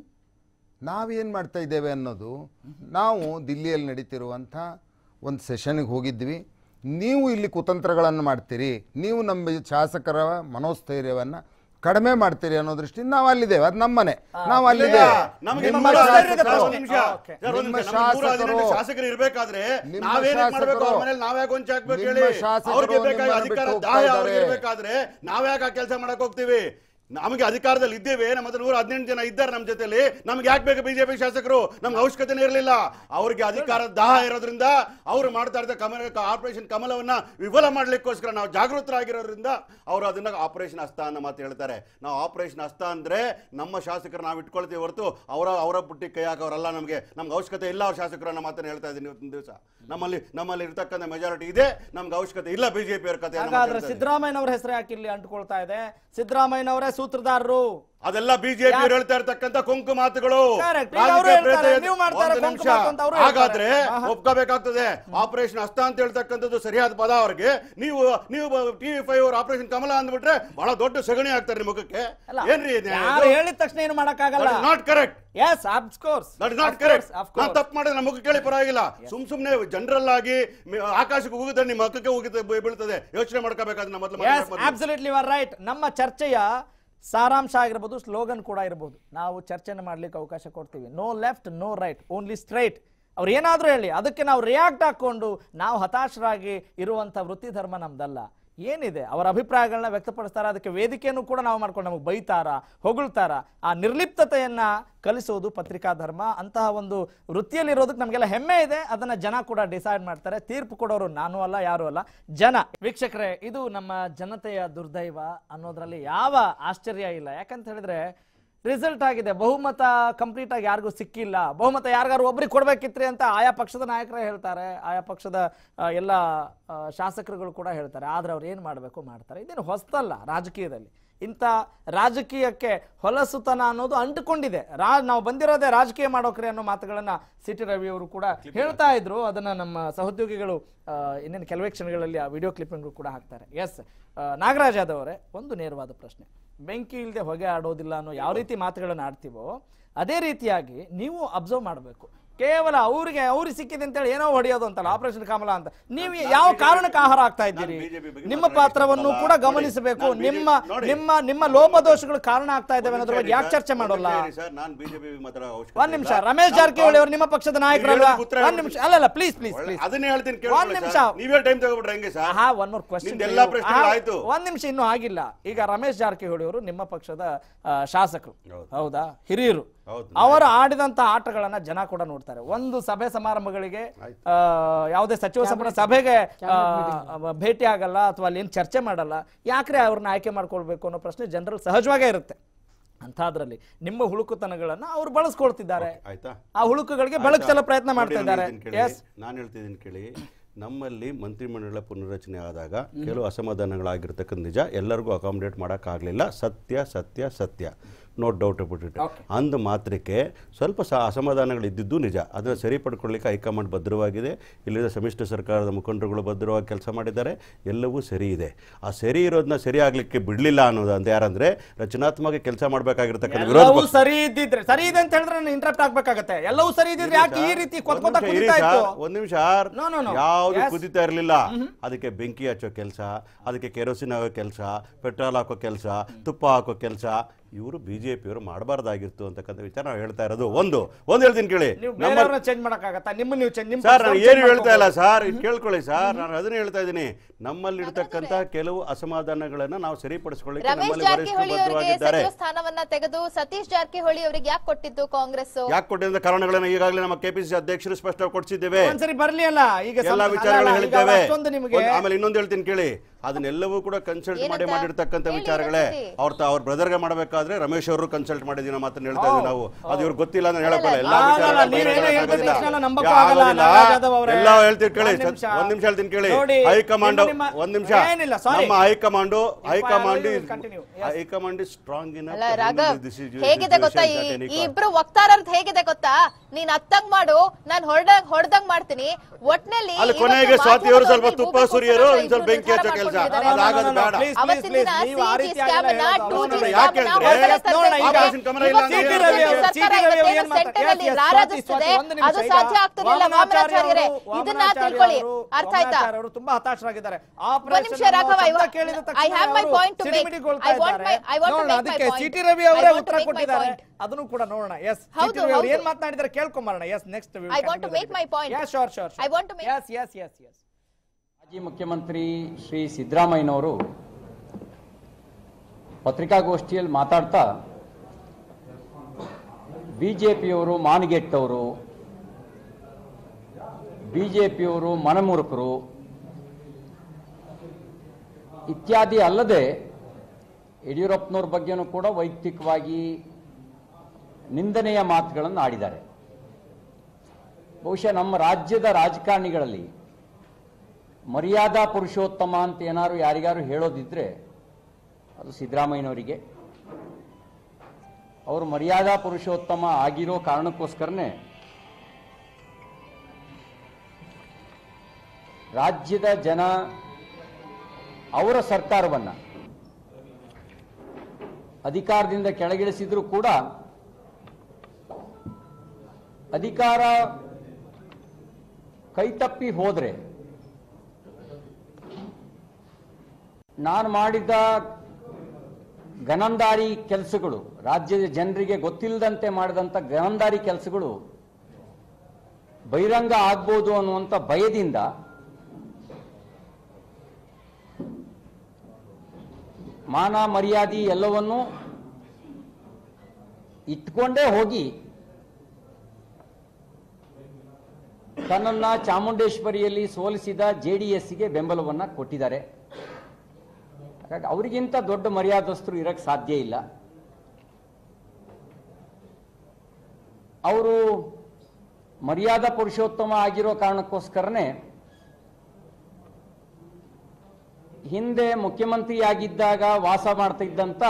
[SPEAKER 2] ನಾವೇನು ಮಾಡ್ತಾ ಇದ್ದೇವೆ ಅನ್ನೋದು ನಾವು ದಿಲ್ಲಿಯಲ್ಲಿ ನಡೀತಿರುವಂಥ ಒಂದು ಸೆಷನ್ಗೆ ಹೋಗಿದ್ವಿ ನೀವು ಇಲ್ಲಿ ಕುತಂತ್ರಗಳನ್ನು ಮಾಡ್ತೀರಿ ನೀವು ನಮ್ಮ ಶಾಸಕರ ಮನೋಸ್ಥೈರ್ಯವನ್ನು ಕಡಿಮೆ ಮಾಡ್ತೀರಿ ಅನ್ನೋ ದೃಷ್ಟಿಯಿಂದ ನಾವು ಅಲ್ಲಿದ್ದೇವೆ ಅದು ನಮ್ಮನೆ ನಾವು ಅಲ್ಲಿದ್ದೇವೆ
[SPEAKER 4] ನಮಗೆ
[SPEAKER 2] ನಿಮ್ಮ
[SPEAKER 4] ನಮ್ಮ
[SPEAKER 3] ಶಾಸಕರು-
[SPEAKER 4] ಸರ್, ಒಂದ್ ನಿಮಿಷ.
[SPEAKER 3] ಓಕೆ.
[SPEAKER 4] ಸರ್, ಒಂದ್
[SPEAKER 2] ನಿಮ್ಮ
[SPEAKER 4] ನಿಮಿಷ. ನಮ್ಮ ನೂರ ಹದಿನೆಂಟು
[SPEAKER 2] ಶಾಸಕರು-
[SPEAKER 4] ಶಾಸಕರು ಇರ್ಬೇಕಾದ್ರೆ
[SPEAKER 2] ನಿಮ್ಮ
[SPEAKER 4] ನಾವೇನ್ ಮಾಡ್ಬೇಕು ಅವ್ರ
[SPEAKER 2] ಶಾಸಕರು-
[SPEAKER 4] ಮನೇಲಿ ನಾವ್ಯಾಕೆ ಹೊಂಚ ಹಾಕ್ಬೇಕು
[SPEAKER 2] ನಿಮ್ಮ
[SPEAKER 4] ಹೇಳಿ
[SPEAKER 2] ಶಾಸಕರು
[SPEAKER 4] ಅವ್ರಿಗೆ ಬೇಕಾಗಿ
[SPEAKER 2] ನಿಮ್ಮನ್ನ
[SPEAKER 4] ಅಧಿಕಾರ
[SPEAKER 2] ಬಿಟ್ಟು
[SPEAKER 4] ದಾಯ
[SPEAKER 2] ಹೋಗ್ತಾ
[SPEAKER 4] ಅವ್ರಿಗೆ
[SPEAKER 2] ಇದ್ದಾರೆ.
[SPEAKER 4] ಇರ್ಬೇಕಾದ್ರೆ ನಾವ್ಯಾಕೆ ಆ ಕೆಲಸ ಮಾಡಕ್ ಹೋಗ್ತೀವಿ ನಮಗೆ ಅಧಿಕಾರದಲ್ಲಿ ಇದ್ದೇವೆ ನಮ್ಮ ಹತ್ರ ನೂರ ಹದಿನೆಂಟು ಜನ ಇದ್ದಾರೆ ನಮ್ಮ ಜೊತೆಲಿ ನಮ್ಗೆ ಯಾಕೆ ಬೇಕು ಬಿಜೆಪಿ ಶಾಸಕರು ನಮ್ಗೆ ಅವಶ್ಯಕತೆ ಇರಲಿಲ್ಲ ಅವ್ರಿಗೆ ಅಧಿಕಾರದ ದಾಹ ಇರೋದ್ರಿಂದ ಅವ್ರು ಮಾಡ್ತಾ ಇದ್ದ ಕಮಲ ಆಪರೇಷನ್ ಕಮಲವನ್ನ ವಿಫಲ ಮಾಡ್ಲಿಕ್ಕೋಸ್ಕರ ನಾವು ಜಾಗೃತರಾಗಿರೋದ್ರಿಂದ ಅವರು ಅದನ್ನ ಆಪರೇಷನ್ ಹಸ್ತ ಅನ್ನೋ ಮಾತು ಹೇಳ್ತಾರೆ ನಾವು ಆಪರೇಷನ್ ಹಸ್ತ ಅಂದ್ರೆ ನಮ್ಮ ಶಾಸಕರು ನಾವು ಇಟ್ಕೊಳ್ತೀವಿ ಹೊರತು ಅವರ ಅವರ ಪುಟ್ಟಿ ಕೈ ಹಾಕೋರಲ್ಲ ನಮಗೆ ನಮ್ಗೆ ಅವಶ್ಯಕತೆ ಇಲ್ಲ ಅವ್ರ ಶಾಸಕರು ಅನ್ನೋ ಮಾತನ್ನ ಹೇಳ್ತಾ ಇದ್ದೀನಿ ಇವತ್ತಿನ ದಿವಸ ನಮ್ಮಲ್ಲಿ ನಮ್ಮಲ್ಲಿ ಇರ್ತಕ್ಕಂಥ ಮೆಜಾರಿಟಿ ಇದೆ ನಮ್ಗೆ ಅವಶ್ಯಕತೆ ಇಲ್ಲ ಬಿಜೆಪಿ ಅವ್ರ ಕತೆ ಅನ್ನೋ ಮಾತು
[SPEAKER 3] ಹಾಗಾದ್ರೆ
[SPEAKER 4] ಹೇಳ್ತಾ ಇದ್ದೀನಿ.
[SPEAKER 3] ಸಿದ್ದರಾಮಯ್ಯನವರ ಹೆಸರು ಯಾಕೆ ಇಲ್ಲಿ ಅಂಟ್ಕೊಳ್ತಾ ಇದೆ ಸಿದ್ದರಾಮಯ್ಯನವರೇ ಸೂತ್ರಧಾರರು
[SPEAKER 4] ಅದೆಲ್ಲ ಬಿಜೆಪಿ
[SPEAKER 3] ಯಾಕ್-
[SPEAKER 4] ಹೇಳ್ತಾ ಇರ್ತಕ್ಕಂಥ ಕೊಂಕು ಮಾತುಗಳು
[SPEAKER 3] Correct. ಈಗ
[SPEAKER 4] ರಾಜಕೀಯ
[SPEAKER 3] ಅವ್ರು ಹೇಳ್ತಾರೆ,
[SPEAKER 4] ಪ್ರೇತ-
[SPEAKER 3] ನೀವು ಮಾಡ್ತಾರೆ,
[SPEAKER 4] ಒಂದು
[SPEAKER 3] ಕೊಂಕು
[SPEAKER 4] ನಿಮಿಷ.
[SPEAKER 3] ಮಾತು ಅಂತ ಅವ್ರು
[SPEAKER 4] ಹಾಗಾದ್ರೆ
[SPEAKER 3] ಹೇಳ್ತಾರೆ. ಆಹಾ.
[SPEAKER 4] ಒಪ್ಕೋಬೇಕಾಗ್ತದೆ ಆಪರೇಷನ್ ಹಸ್ತ ಅಂತ ಹೇಳ್ತಕ್ಕಂಥದ್ದು ಸರಿಯಾದ ಪದ ಅವ್ರಿಗೆ ನೀವು ನೀವು ಟಿವಿ ಫೈವ್ ಅವ್ರ ಆಪರೇಷನ್ ಕಮಲ ಅಂದ್ಬಿಟ್ರೆ ಬಹಳ ದೊಡ್ಡ ಸಗಣಿ ಆಗ್ತಾರೆ ನಿಮ್ಮ ಮುಖಕ್ಕೆ
[SPEAKER 3] ಅಲ್ಲ,
[SPEAKER 4] ಏನ್ರಿ
[SPEAKER 3] ಯಾರು ಹೇಳಿದ ತಕ್ಷಣ ಏನು ಮಾಡಕ್ಕಾಗಲ್ಲ
[SPEAKER 4] not correct
[SPEAKER 3] yes of course
[SPEAKER 4] that is not correct ನಾನು ತಪ್ಪು ಮಾಡಿದ್ರೆ ನಮ್ಮ ಮುಖಕ್ಕೆ ಕೇಳಿ ಪರವಾಗಿಲ್ಲ ಸುಮ್ ಸುಮ್ನೆ ಜನರಲ್ ಆಗಿ ಮಿ- ಆಕಾಶಕ್ಕೆ ಹೋಗಿದ್ರೆ ನಿಮ್ಮ ಮುಖಕ್ಕೆ ಹೋಗುತ್ತೆ ಬೀಳ್ತದೆ ಯೋಚನೆ ಮಾಡ್ಕೋಬೇಕಾದ್ರೆ ನಮ್ಮ ಮೊದಲು
[SPEAKER 3] ಎಸ್ ಅಬ್ಸಲ್ಯೂಟ್ಲಿ ಆರ್ ರೈಟ್ ನಮ್ಮ ಚರ್ಚೆಯ ಸಾರಾಂಶ ಆಗಿರ್ಬೋದು ಸ್ಲೋಗನ್ ಕೂಡ ಇರ್ಬೋದು ನಾವು ಚರ್ಚೆನ ಮಾಡ್ಲಿಕ್ಕೆ ಅವಕಾಶ ಕೊಡ್ತೀವಿ no left no right only straight ಅವ್ರು ಏನಾದರೂ ಹೇಳಿ ಅದಕ್ಕೆ ನಾವು ರಿಯಾಕ್ಟ್ ಹಾಕೊಂಡು ನಾವು ಹತಾಶರಾಗಿ ಇರುವಂಥ ವೃತ್ತಿ ಧರ್ಮ ನಮ್ದಲ್ಲ ಏನಿದೆ ಅವರ ಅಭಿಪ್ರಾಯಗಳನ್ನ ವ್ಯಕ್ತಪಡಿಸ್ತಾರ ಅದಕ್ಕೆ ವೇದಿಕೆಯನ್ನು ಕೂಡ ನಾವು ಮಾಡ್ಕೊಂಡು ನಮಗೆ ಬೈತಾರ ಹೊಗಳ್ತಾರ ಆ ನಿರ್ಲಿಪ್ತತೆಯನ್ನ ಕಲಿಸೋದು ಪತ್ರಿಕಾ ಧರ್ಮ ಅಂತಹ ಒಂದು ವೃತ್ತಿಯಲ್ಲಿರೋದಕ್ಕೆ ನಮಗೆಲ್ಲ ಹೆಮ್ಮೆ ಇದೆ ಅದನ್ನ ಜನ ಕೂಡ ಡಿಸೈಡ್ ಮಾಡ್ತಾರೆ ತೀರ್ಪು ಕೊಡೋರು ನಾನು ಅಲ್ಲ ಯಾರು ಅಲ್ಲ ಜನ ವೀಕ್ಷಕರೇ ಇದು ನಮ್ಮ ಜನತೆಯ ದುರ್ದೈವ ಅನ್ನೋದ್ರಲ್ಲಿ ಯಾವ ಆಶ್ಚರ್ಯ ಇಲ್ಲ ಯಾಕಂತ ಹೇಳಿದ್ರೆ ರಿಸಲ್ಟ್ ಆಗಿದೆ ಬಹುಮತ ಕಂಪ್ಲೀಟ್ ಆಗಿ ಯಾರಿಗೂ ಸಿಕ್ಕಿಲ್ಲ ಬಹುಮತ ಯಾರಿಗಾರು ಒಬ್ರಿಗೆ ಕೊಡ್ಬೇಕಿತ್ರಿ ಅಂತ ಆಯಾ ಪಕ್ಷದ ನಾಯಕರೇ ಹೇಳ್ತಾರೆ ಆಯಾ ಪಕ್ಷದ ಆ, ಎಲ್ಲ ಆ, ಶಾಸಕರುಗಳು ಕೂಡ ಹೇಳ್ತಾರೆ ಆದ್ರೆ ಅವ್ರು ಏನು ಮಾಡಬೇಕು ಮಾಡ್ತಾರೆ ಇದೇನು ಹೊಸ್ತಲ್ಲ ರಾಜಕೀಯದಲ್ಲಿ ಇಂಥ ರಾಜಕೀಯಕ್ಕೆ ಹೊಲಸುತನ ಅನ್ನೋದು ಅಂಟುಕೊಂಡಿದೆ ರಾ ನಾವು ಬಂದಿರೋದೇ ರಾಜಕೀಯ ಮಾಡೋಕ್ರಿ ಅನ್ನೋ ಮಾತುಗಳನ್ನ ಸಿ ಟಿ ರವಿ ಅವರು ಕೂಡ ಹೇಳ್ತಾ ಇದ್ರು ಅದನ್ನ ನಮ್ಮ ಸಹೋದ್ಯೋಗಿಗಳು ಆ, ಇನ್ನೇನು ಕೆಲವೇ ಕ್ಷಣಗಳಲ್ಲಿ ಆ ವಿಡಿಯೋ ಕ್ಲಿಪ್ಪಿಂಗ್ ಕೂಡ ಹಾಕ್ತಾರೆ ಎಸ್ ನಾಗರಾಜ್ ಯಾದವ್ ಅವರೇ ಒಂದು ನೇರವಾದ ಪ್ರಶ್ನೆ ಬೆಂಕಿ ಇಲ್ಲದೆ ಹೊಗೆ ಆಡೋದಿಲ್ಲ ಅನ್ನೋ ಯಾವ ರೀತಿ ಮಾತುಗಳನ್ನು ಆಡ್ತೀವೋ ಅದೇ ರೀತಿಯಾಗಿ ನೀವು ಅಬ್ಸರ್ವ್ ಮಾಡಬೇಕು ಕೇವಲ ಅವ್ರಿಗೆ ಅವ್ರಿಗೆ ಸಿಕ್ಕಿದೆ ಅಂತೇಳಿ ಏನೋ ಹೊಡೆಯೋದು ಅಂತಲ್ಲ ಆಪರೇಷನ್ ಕಮಲ ಅಂತ ನೀವು ಯಾವ ಕಾರಣಕ್ಕೆ ಆಹಾರ ಆಗ್ತಾ ಇದ್ದೀರಿ
[SPEAKER 4] ನಾನು BJP ಬಗ್ಗೆ
[SPEAKER 3] ನಿಮ್ಮ
[SPEAKER 4] ಮಾತಾಡೋಕೆ
[SPEAKER 3] ಪಾತ್ರವನ್ನು ಕೂಡ
[SPEAKER 4] ಇಷ್ಟಪಡಲ್ಲ.
[SPEAKER 3] ಗಮನಿಸಬೇಕು
[SPEAKER 4] ನಾನು BJP
[SPEAKER 3] ನಿಮ್ಮ
[SPEAKER 4] ನೋಡಿ.
[SPEAKER 3] ನಿಮ್ಮ ನಿಮ್ಮ ಲೋಪದೋಷಗಳು ಕಾರಣ ಆಗ್ತಾ ಇದ್ದಾವೆ ಅನ್ನೋದ್ರ ಬಗ್ಗೆ ಯಾಕೆ ಚರ್ಚೆ ಮಾಡೋಲ್ಲ
[SPEAKER 4] ಸರ್ ನಾನು ಬಿಜೆಪಿ ಮಾತ್ರ
[SPEAKER 3] ಒಂದ್ ನಿಮಿಷ ರಮೇಶ್ ಜಾರಕಿಹೊಳಿ ಅವರು ನಿಮ್ಮ ಪಕ್ಷದ ನಾಯಕರಲ್ವಾ
[SPEAKER 4] ನೀವು ಉತ್ತರ
[SPEAKER 3] ಒಂದ್ ನಿಮಿಷ ಅಲ್ಲಲ್ಲ ಪ್ಲೀಸ್ ಪ್ಲೀಸ್
[SPEAKER 4] ಒಳ್ಳೆ-
[SPEAKER 3] ಪ್ಲೀಸ್
[SPEAKER 4] ಅದನ್ನೇ ಹೇಳ್ತೀನಿ
[SPEAKER 3] ಒಂದ್
[SPEAKER 4] ಕೇಳ್ಕೊಳ್ಳಿ
[SPEAKER 3] ನಿಮಿಷ.
[SPEAKER 4] ಸರ್. ನೀವೇ ಟೈಮ್ ತಗೊಬಿಟ್ರೆ ಹೆಂಗೆ ಸರ್
[SPEAKER 3] ಹಾ ಒನ್ ಮೋರ್ ಕ್ವಶನ್
[SPEAKER 4] ನಿಮ್ದೆಲ್ಲ ಪ್ರಶ್ನೆಗಳು ಆಯ್ತು.
[SPEAKER 3] ಒಂದ್ ನಿಮಿಷ ಇನ್ನೂ ಆಗಿಲ್ಲ ಈಗ ರಮೇಶ್ ಜಾರಕಿಹೊಳಿ ಅವರು ನಿಮ್ಮ ಪಕ್ಷದ ಆ, ಶಾಸಕರು
[SPEAKER 4] ಹೌದು.
[SPEAKER 3] ಹೌದಾ ಹಿರಿಯರು
[SPEAKER 4] ಹೌದು.
[SPEAKER 3] ಅವರು ಆಡಿದಂತ ಆಟಗಳನ್ನ ಜನ ಕೂಡ ನೋಡ್ತಾರೆ ಒಂದು ಸಭೆ ಸಮಾರಂಭಗಳಿಗೆ ಆ, ಯಾವುದೇ ಸಚಿವ ಸಂಪುಟ ಸಭೆಗೆ ಆ, ಭೇಟಿ ಆಗಲ್ಲ ಅಥವಾ ಅಲ್ಲಿ ಏನ್ ಚರ್ಚೆ ಮಾಡಲ್ಲ ಯಾಕ್ರೆ ಅವ್ರನ್ನ ಆಯ್ಕೆ ಮಾಡ್ಕೊಳ್ಬೇಕು ಅನ್ನೋ ಪ್ರಶ್ನೆ ಜನರಲ್ಲಿ ಸಹಜವಾಗೇ ಇರುತ್ತೆ ಅಂಥದ್ರಲ್ಲಿ ನಿಮ್ಮ ಹುಳುಕುತನಗಳನ್ನ ಅವ್ರು ಬಳಸ್ಕೊಳ್ತಿದ್ದಾರೆ
[SPEAKER 4] ಆಯ್ತಾ
[SPEAKER 3] ಆ ಹುಳುಕುಗಳಿಗೆ ಬೆಳಕು ಚೆಲ್ಲೋ ಪ್ರಯತ್ನ ಮಾಡ್ತಾ ಇದ್ದಾರೆ ಎಸ್
[SPEAKER 4] ನಾನು ಹೇಳ್ತಿದ್ದೀನಿ ಕೇಳಿ ನಮ್ಮಲ್ಲಿ ಮಂತ್ರಿಮಂಡಲ ಪುನರ್ರಚನೆ ಆದಾಗ ಕೆಲವು ಅಸಮಾಧಾನಗಳಾಗಿರ್ತಕ್ಕಂಥ ನಿಜ ಎಲ್ಲರಿಗೂ ಅಕಾಮಿಡೇಟ್ ಮಾಡೋಕ್ಕಾಗಲಿಲ್ಲ ಸತ್ಯ ಸತ್ಯ ಸತ್ಯ ನೋ ಡೌಟ್ ಅಬೌಟ್ ಇಟ್ ಅಂದ ಮಾತ್ರಕ್ಕೆ ಸ್ವಲ್ಪ ಸ ಅಸಮಾಧಾನಗಳು ಇದ್ದಿದ್ದು ನಿಜ ಅದನ್ನು ಸರಿಪಡ್ಕೊಳ್ಳಿಕ್ಕೆ ಹೈಕಮಾಂಡ್ ಭದ್ರವಾಗಿದೆ ಇಲ್ಲಿದ ಸಮ್ಮಿಶ್ರ ಸರ್ಕಾರದ ಮುಖಂಡರುಗಳು ಭದ್ರವಾಗಿ ಕೆಲಸ ಮಾಡಿದ್ದಾರೆ ಎಲ್ಲವೂ ಸರಿ ಇದೆ ಆ ಸರಿ ಇರೋದನ್ನ ಸರಿ ಆಗ್ಲಿಕ್ಕೆ ಬಿಡಲಿಲ್ಲ ಅನ್ನೋದು ಅಂತ ಯಾರಂದ್ರೆ ರಚನಾತ್ಮಕ ಕೆಲಸ ಮಾಡಬೇಕಾಗಿರ್ತಕ್ಕಂಥ ವಿರೋಧ
[SPEAKER 3] ಎಲ್ಲವೂ
[SPEAKER 4] ಪಕ್ಷ-
[SPEAKER 3] ಸರಿ ಇದ್ದಿದ್ರೆ ಸರಿ ಇದೆ ಅಂತ ಹೇಳಿದ್ರೆ ನಾನು ಇಂಟರಪ್ಟ್ ಆಗ್ಬೇಕಾಗತ್ತೆ ಎಲ್ಲವೂ ಸರಿ ಇದ್ದಿದ್ರೆ ಯಾಕೆ ಈ ರೀತಿ ಕೊತ್ ಕೊತ್ತ
[SPEAKER 4] ಒಂದ್ ನಿಮಿಷ ಇರಿ
[SPEAKER 3] ಕುದಿತಾ ಇತ್ತು
[SPEAKER 4] ಸರ್, ಒಂದ್ ನಿಮಿಷ
[SPEAKER 3] No, no, no.
[SPEAKER 4] ಯಾವುದು
[SPEAKER 3] Yes.
[SPEAKER 4] ಕುದಿತಾ ಇರಲಿಲ್ಲ ಅದಕ್ಕೆ ಬೆಂಕಿ ಹಚ್ಚೋ ಕೆಲಸ ಅದಕ್ಕೆ ಕೆರೋಸಿನ್ ಹಾಕೋ ಕೆಲಸ ಪೆಟ್ರೋಲ್ ಹಾಕೋ ಕೆಲಸ ತುಪ್ಪ ಹಾಕೋ ಕೆಲಸ ಇವರು ಬಿಜೆಪಿಯವರು ಮಾಡಬಾರ್ದಾಗಿತ್ತು ಅಂತಕ್ಕಂಥ ವಿಚಾರ ನಾವು ಹೇಳ್ತಾ ಇರೋದು ಒಂದು ಒಂದು ಹೇಳ್ತೀನಿ ಕೇಳಿ
[SPEAKER 3] ನೀವು
[SPEAKER 4] ನಮ್ಮ
[SPEAKER 3] ಬೇರೆಯವ್ರನ್ನ ಚೇಂಜ್ ಮಾಡಕ್ಕಾಗತ್ತಾ ನಿಮ್ಮ ನೀವು change- ನಿಮ್ಮ
[SPEAKER 4] ಸರ್ ನಾನು
[SPEAKER 3] ಪಕ್ಷದವ್ರನ್ನ
[SPEAKER 4] ಏನು
[SPEAKER 3] change
[SPEAKER 4] ಹೇಳ್ತಾ ಇಲ್ಲ
[SPEAKER 3] ಮಾಡ್ಕೊಬೋದು.
[SPEAKER 4] ಸರ್ ಇದು ಕೇಳ್ಕೊಳ್ಳಿ ಸರ್ ನಾನು ಅದನ್ನ ಹೇಳ್ತಾ ಇದ್ದೀನಿ ನಮ್ಮಲ್ಲಿ ಇರ್ತಕ್ಕಂಥ ಕೆಲವು ಅಸಮಾಧಾನಗಳನ್ನ ನಾವು ಸರಿಪಡಿಸ್ಕೊಳ್ಳಿಕ್ಕೆ
[SPEAKER 1] ರಮೇಶ್
[SPEAKER 4] ನಮ್ಮಲ್ಲಿ ವರಿಷ್ಠರು
[SPEAKER 1] ಜಾರಕಿಹೊಳಿ ಅವರಿಗೆ
[SPEAKER 4] ಬದ್ಧವಾಗಿದ್ದಾರೆ
[SPEAKER 1] ಸಚಿವ ಸ್ಥಾನವನ್ನ ತೆಗೆದು ಸತೀಶ್ ಜಾರಕಿಹೊಳಿ ಅವರಿಗೆ ಯಾಕೆ ಕೊಟ್ಟಿದ್ದು ಕಾಂಗ್ರೆಸ್
[SPEAKER 4] ಯಾಕೆ ಕೊಟ್ಟಿದ್ದ ಕಾರಣಗಳನ್ನ ಈಗಾಗಲೇ ನಮ್ಮ ಕೆಪಿಸಿಸಿ ಅಧ್ಯಕ್ಷರು ಸ್ಪಷ್ಟವಾಗಿ ಕೊಡಿಸಿದ್ದೇವೆ
[SPEAKER 3] ಒಂದ್ಸರಿ ಬರ್ಲಿ ಅಲ್ಲ ಈಗ
[SPEAKER 4] ಎಲ್ಲ
[SPEAKER 3] ಸ್ವಲ್ಪ-
[SPEAKER 4] ವಿಚಾರಗಳು
[SPEAKER 3] ಅಲ್ಲ, ಈಗ
[SPEAKER 4] ಹೇಳಿದ್ದೇವೆ
[SPEAKER 3] ಅಷ್ಟೊಂದು ನಿಮಗೆ
[SPEAKER 4] ಒಂದ್- ಆಮೇಲೆ ಇನ್ನೊಂದು ಹೇಳ್ತೀನಿ ಕೇಳಿ ಅದನ್ನೆಲ್ಲವೂ ಕೂಡ ಕನ್ಸಲ್ಟ್ ಮಾಡಿ
[SPEAKER 1] ಏನಂತ?
[SPEAKER 4] ಮಾಡಿರ್ತಕ್ಕಂಥ
[SPEAKER 1] ಹೇಳಿ
[SPEAKER 4] ವಿಚಾರಗಳೇ
[SPEAKER 1] ಇನ್ನೊಂದ್ಸತಿ.
[SPEAKER 4] ಅವ್ರ ತ- ಅವ್ರ ಬ್ರದರ್ಗೆ ಮಾಡಬೇಕಾದ್ರೆ ರಮೇಶ್ ಅವರು ಕನ್ಸಲ್ಟ್ ಮಾಡಿದೀನಿ ನಮ್ಮ ಮಾತನ್ನ ಹೇಳ್ತಾ ಇದ್ದೀವಿ ನಾವು ಅದು ಇವ್ರಿಗೆ ಗೊತ್ತಿಲ್ಲ ಅಂತ ಹೇಳಕ್ಕಲ್ಲ ಎಲ್ಲ
[SPEAKER 3] ಅಲ್ಲ, ಅಲ್ಲ,
[SPEAKER 4] ವಿಚಾರಗಳನ್ನ
[SPEAKER 3] ನೀವೇನೋ
[SPEAKER 4] ಬಹಿರಂಗ
[SPEAKER 3] ಹೇಳ್ದ
[SPEAKER 4] ಆಗೋದಿಲ್ಲ.
[SPEAKER 3] ತಕ್ಷಣ ನಂಬಕ್ಕೂ
[SPEAKER 4] ಯಾ-
[SPEAKER 3] ಆಗಲ್ಲ,
[SPEAKER 4] ಆಗೋದಿಲ್ಲ.
[SPEAKER 3] ನಾಗರಾಜ್ ಯಾದವ್ ಅವರೇ.
[SPEAKER 4] ಎಲ್ಲ ಹೇಳ್ತೀವಿ ಕೇಳಿ
[SPEAKER 3] ಒಂದ್
[SPEAKER 4] ಸತ್-
[SPEAKER 3] ನಿಮಿಷ.
[SPEAKER 4] ಒಂದ್ ನಿಮಿಷ ಹೇಳ್ತೀನಿ ಕೇಳಿ
[SPEAKER 3] ನೋಡಿ,
[SPEAKER 4] ಹೈಕಮಾಂಡ್
[SPEAKER 3] ನಿಮ್ಮ-
[SPEAKER 4] ಒಂದ್ ನಿಮಿಷ
[SPEAKER 3] ಏನಿಲ್ಲ, sorry.
[SPEAKER 4] ನಮ್ಮ high command high command
[SPEAKER 3] will continue. Yes.
[SPEAKER 4] High command is strong ಇನ್
[SPEAKER 1] ಅಲ್ಲ ರಾಘವ್ ಹೇಗಿದೆ ಗೊತ್ತಾ ಈ ಈ ಇಬ್ರು ವಕ್ತಾರರ್ದ್ ಹೇಗಿದೆ ಗೊತ್ತಾ ನೀನ್ ಅತ್ತಂಗ್ ಮಾಡು ನಾನ್ ಹೊಡೆದಂಗ್ ಹೊಡೆದಂಗ್ ಮಾಡ್ತೀನಿ ಒಟ್ನಲ್ಲಿ
[SPEAKER 4] ಅಲ್ಲಿ
[SPEAKER 1] ಇವತ್ತು
[SPEAKER 4] ಕೊನೆಗೆ ಸ್ವಾತಿಯವರು ಸ್ವಲ್ಪ
[SPEAKER 1] ಮಾಧ್ಯಮದಲ್ಲಿ
[SPEAKER 4] ತುಪ್ಪ
[SPEAKER 1] ಭೂಪೇಶ್
[SPEAKER 4] ಸುರಿಯರು
[SPEAKER 1] ಅವ್ರನ್ನ
[SPEAKER 4] ಒಂದ್ ಸ್ವಲ್ಪ
[SPEAKER 1] ಇಬ್ರು
[SPEAKER 4] ಬೆಂಕಿ ಹಚ್ಚೋ
[SPEAKER 1] ನಿರ್ಧಾರ
[SPEAKER 4] ಕೆಲಸ
[SPEAKER 1] ಮಾಡ್ಕೊಂಡಿದ್ದಾರೆ.
[SPEAKER 4] ಅದಾಗೋದು ಬೇಡ
[SPEAKER 3] please,
[SPEAKER 1] ಅವತ್ತಿನ
[SPEAKER 3] please,
[SPEAKER 1] ದಿನ
[SPEAKER 3] ನೀವು ಆ
[SPEAKER 1] CG
[SPEAKER 3] ರೀತಿ
[SPEAKER 1] ಸ್ಕ್ಯಾಮ್
[SPEAKER 3] ಆಗಿಲ್ಲ
[SPEAKER 1] ಅನ್ನ,
[SPEAKER 3] ಹೇಳೋದು.
[SPEAKER 1] 2G
[SPEAKER 4] ನೋಡಿ,
[SPEAKER 1] ಸ್ಕ್ಯಾಮ್
[SPEAKER 4] ಯಾಕೆ
[SPEAKER 1] ಅನ್ನ
[SPEAKER 4] ಅಂದ್ರೆ
[SPEAKER 1] ಹೊರಗಡೆ
[SPEAKER 3] ನೋಡೋಣ ಈಗ.
[SPEAKER 4] ಆಪರೇಷನ್ ಕಮಲ ಇಲ್ಲ ಅಂತ
[SPEAKER 1] ಇವತ್ತು
[SPEAKER 4] ಹೇಳಿ
[SPEAKER 1] CG
[SPEAKER 4] ಅವ್ರು
[SPEAKER 1] ಸರ್ಕಾರ
[SPEAKER 3] CG ರವಿ ಅವ್ರು
[SPEAKER 1] ಇವತ್ತೇನು
[SPEAKER 3] ಏನ್ ಮಾಡ್ತಾರೆ?
[SPEAKER 1] ಸೆಂಟರ್ನಲ್ಲಿ
[SPEAKER 3] Yes, yes,
[SPEAKER 1] ರಾರಾಜಿಸ್ತಿದೆ,
[SPEAKER 3] ಒಂದು ನಿಮಿಷ
[SPEAKER 1] ಅದು
[SPEAKER 3] ಈಗ
[SPEAKER 1] ಸಾಧ್ಯ ಆಗ್ತಿರ್ಲಿಲ್ಲ
[SPEAKER 3] ವಾಮನಾಚಾರ್ಯ
[SPEAKER 1] ವಾಮನಾಚಾರ್ಯರೇ
[SPEAKER 3] ಅವರು-
[SPEAKER 1] ಇದನ್ನ
[SPEAKER 3] ವಾಮನಾಚಾರ್ಯ
[SPEAKER 1] ತಿಳ್ಕೊಳ್ಳಿ
[SPEAKER 3] ಅವರು-
[SPEAKER 1] ಅರ್ಥ ಆಯ್ತಾ
[SPEAKER 3] ವಾಮನಾಚಾರ್ಯ ಅವರು ತುಂಬಾ ಹತಾಶರಾಗಿದ್ದಾರೆ
[SPEAKER 1] ಒಂದ್ ನಿಮಿಷ Raghava, I wa- I have my point to make. I want my- I want to make my
[SPEAKER 3] ಅದಕ್ಕೆ
[SPEAKER 1] point.
[SPEAKER 3] ಸಿಟಿ ರವಿ
[SPEAKER 1] I
[SPEAKER 3] ಅವರೇ
[SPEAKER 1] want to
[SPEAKER 3] ಉತ್ತರ
[SPEAKER 1] make my
[SPEAKER 3] ಕೊಟ್ಟಿದ್ದಾರೆ
[SPEAKER 1] point.
[SPEAKER 3] ಅದನ್ನು ಕೂಡ ನೋಡೋಣ ಎಸ್
[SPEAKER 1] ಹೌದು,
[SPEAKER 3] ಸಿಟಿ ರವಿ ಅವರು
[SPEAKER 1] ಹೌದು.
[SPEAKER 3] ಏನ್ ಮಾತನಾಡಿದ್ದಾರೆ ಕೇಳ್ಕೊಂಬರೋಣ yes next
[SPEAKER 1] I want to make my point.
[SPEAKER 3] Yes sure sure
[SPEAKER 1] I want to make-
[SPEAKER 3] yes yes yes yes
[SPEAKER 6] ಮಾಜಿ ಮುಖ್ಯಮಂತ್ರಿ ಶ್ರೀ ಸಿದ್ದರಾಮಯ್ಯನವರು ಪತ್ರಿಕಾಗೋಷ್ಠಿಯಲ್ಲಿ ಮಾತಾಡ್ತಾ ಬಿಜೆಪಿಯವರು ಮಾನಗೆಟ್ಟವರು ಬಿಜೆಪಿಯವರು ಮನಮೂರ್ಖರು ಇತ್ಯಾದಿ ಅಲ್ಲದೆ ಯಡಿಯೂರಪ್ಪನವ್ರ ಬಗ್ಗೆನೂ ಕೂಡ ವೈಯಕ್ತಿಕವಾಗಿ ನಿಂದನೆಯ ಮಾತುಗಳನ್ನು ಆಡಿದ್ದಾರೆ ಬಹುಶಃ ನಮ್ಮ ರಾಜ್ಯದ ರಾಜಕಾರಣಿಗಳಲ್ಲಿ ಮರ್ಯಾದಾ ಪುರುಷೋತ್ತಮ ಅಂತ ಏನಾದ್ರು ಯಾರಿಗಾರು ಹೇಳೋದಿದ್ರೆ ಅದು ಸಿದ್ದರಾಮಯ್ಯನವರಿಗೆ ಅವರು ಮರ್ಯಾದಾ ಪುರುಷೋತ್ತಮ ಆಗಿರೋ ಕಾರಣಕ್ಕೋಸ್ಕರನೇ ರಾಜ್ಯದ ಜನ ಅವರ ಸರ್ಕಾರವನ್ನು ಅಧಿಕಾರದಿಂದ ಕೆಳಗಿಳಿಸಿದ್ರು ಕೂಡ ಅಧಿಕಾರ ಕೈತಪ್ಪಿ ಹೋದ್ರೆ ನಾನು ಮಾಡಿದ ಗನಂದಾರಿ ಕೆಲಸಗಳು ರಾಜ್ಯದ ಜನರಿಗೆ ಗೊತ್ತಿಲ್ಲದಂತೆ ಮಾಡಿದಂಥ ಗನಂದಾರಿ ಕೆಲಸಗಳು ಬಹಿರಂಗ ಆಗ್ಬೋದು ಅನ್ನುವಂಥ ಭಯದಿಂದ ಮಾನ ಮರ್ಯಾದೆ ಎಲ್ಲವನ್ನೂ ಇಟ್ಕೊಂಡೇ ಹೋಗಿ ತನ್ನನ್ನ ಚಾಮುಂಡೇಶ್ವರಿಯಲ್ಲಿ ಸೋಲಿಸಿದ ಜೆ ಡಿ ಎಸ್ಗೆ ಬೆಂಬಲವನ್ನು ಕೊಟ್ಟಿದ್ದಾರೆ ಹಾಗಾಗಿ ಅವರಿಗಿಂತ ದೊಡ್ಡ ಮರ್ಯಾದಸ್ಥರು ಇರಕ್ಕೆ ಸಾಧ್ಯ ಇಲ್ಲ ಅವರು ಮರ್ಯಾದಾ ಪುರುಷೋತ್ತಮ ಆಗಿರೋ ಕಾರಣಕ್ಕೋಸ್ಕರನೇ ಹಿಂದೆ ಮುಖ್ಯಮಂತ್ರಿಯಾಗಿದ್ದಾಗ ವಾಸ ಮಾಡ್ತಿದ್ದಂಥ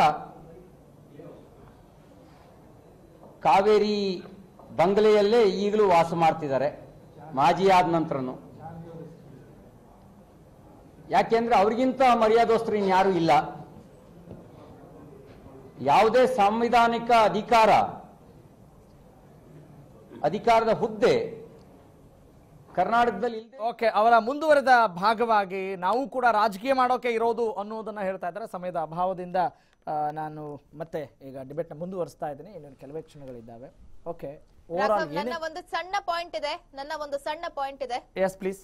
[SPEAKER 6] ಕಾವೇರಿ ಬಂಗಲೆಯಲ್ಲೇ ಈಗಲೂ ವಾಸ ಮಾಡ್ತಿದ್ದಾರೆ ಮಾಜಿ ಆದ ನಂತರನು ಯಾಕೆಂದ್ರೆ ಅವ್ರಿಗಿಂತ ಮರ್ಯಾದೋಸ್ತ್ರು ಇನ್ಯಾರೂ ಇಲ್ಲ ಯಾವುದೇ ಸಾಂವಿಧಾನಿಕ ಅಧಿಕಾರ ಅಧಿಕಾರದ ಹುದ್ದೆ ಕರ್ನಾಟಕದಲ್ಲಿ ಇಲ್ಲದೆ
[SPEAKER 3] ಓಕೆ ಅವರ ಮುಂದುವರೆದ ಭಾಗವಾಗಿ ನಾವು ಕೂಡ ರಾಜಕೀಯ ಮಾಡೋಕೆ ಇರೋದು ಅನ್ನೋದನ್ನ ಹೇಳ್ತಾ ಇದ್ದಾರೆ ಸಮಯದ ಅಭಾವದಿಂದ ಆ, ನಾನು ಮತ್ತೆ ಈಗ ಡಿಬೇಟ್ನ ಮುಂದುವರಿಸ್ತಾ ಇದ್ದೀನಿ ಇನ್ನೊಂದು ಕೆಲವೇ ಕ್ಷಣಗಳಿದ್ದಾವೆ ಓಕೆ ಓವರ್
[SPEAKER 1] ರಾಘವ್,
[SPEAKER 3] ಆಲ್
[SPEAKER 1] ನನ್ನ ಒಂದು ಸಣ್ಣ ಪಾಯಿಂಟ್ ಇದೆ ನನ್ನ ಒಂದು ಸಣ್ಣ ಪಾಯಿಂಟ್ ಇದೆ
[SPEAKER 3] yes please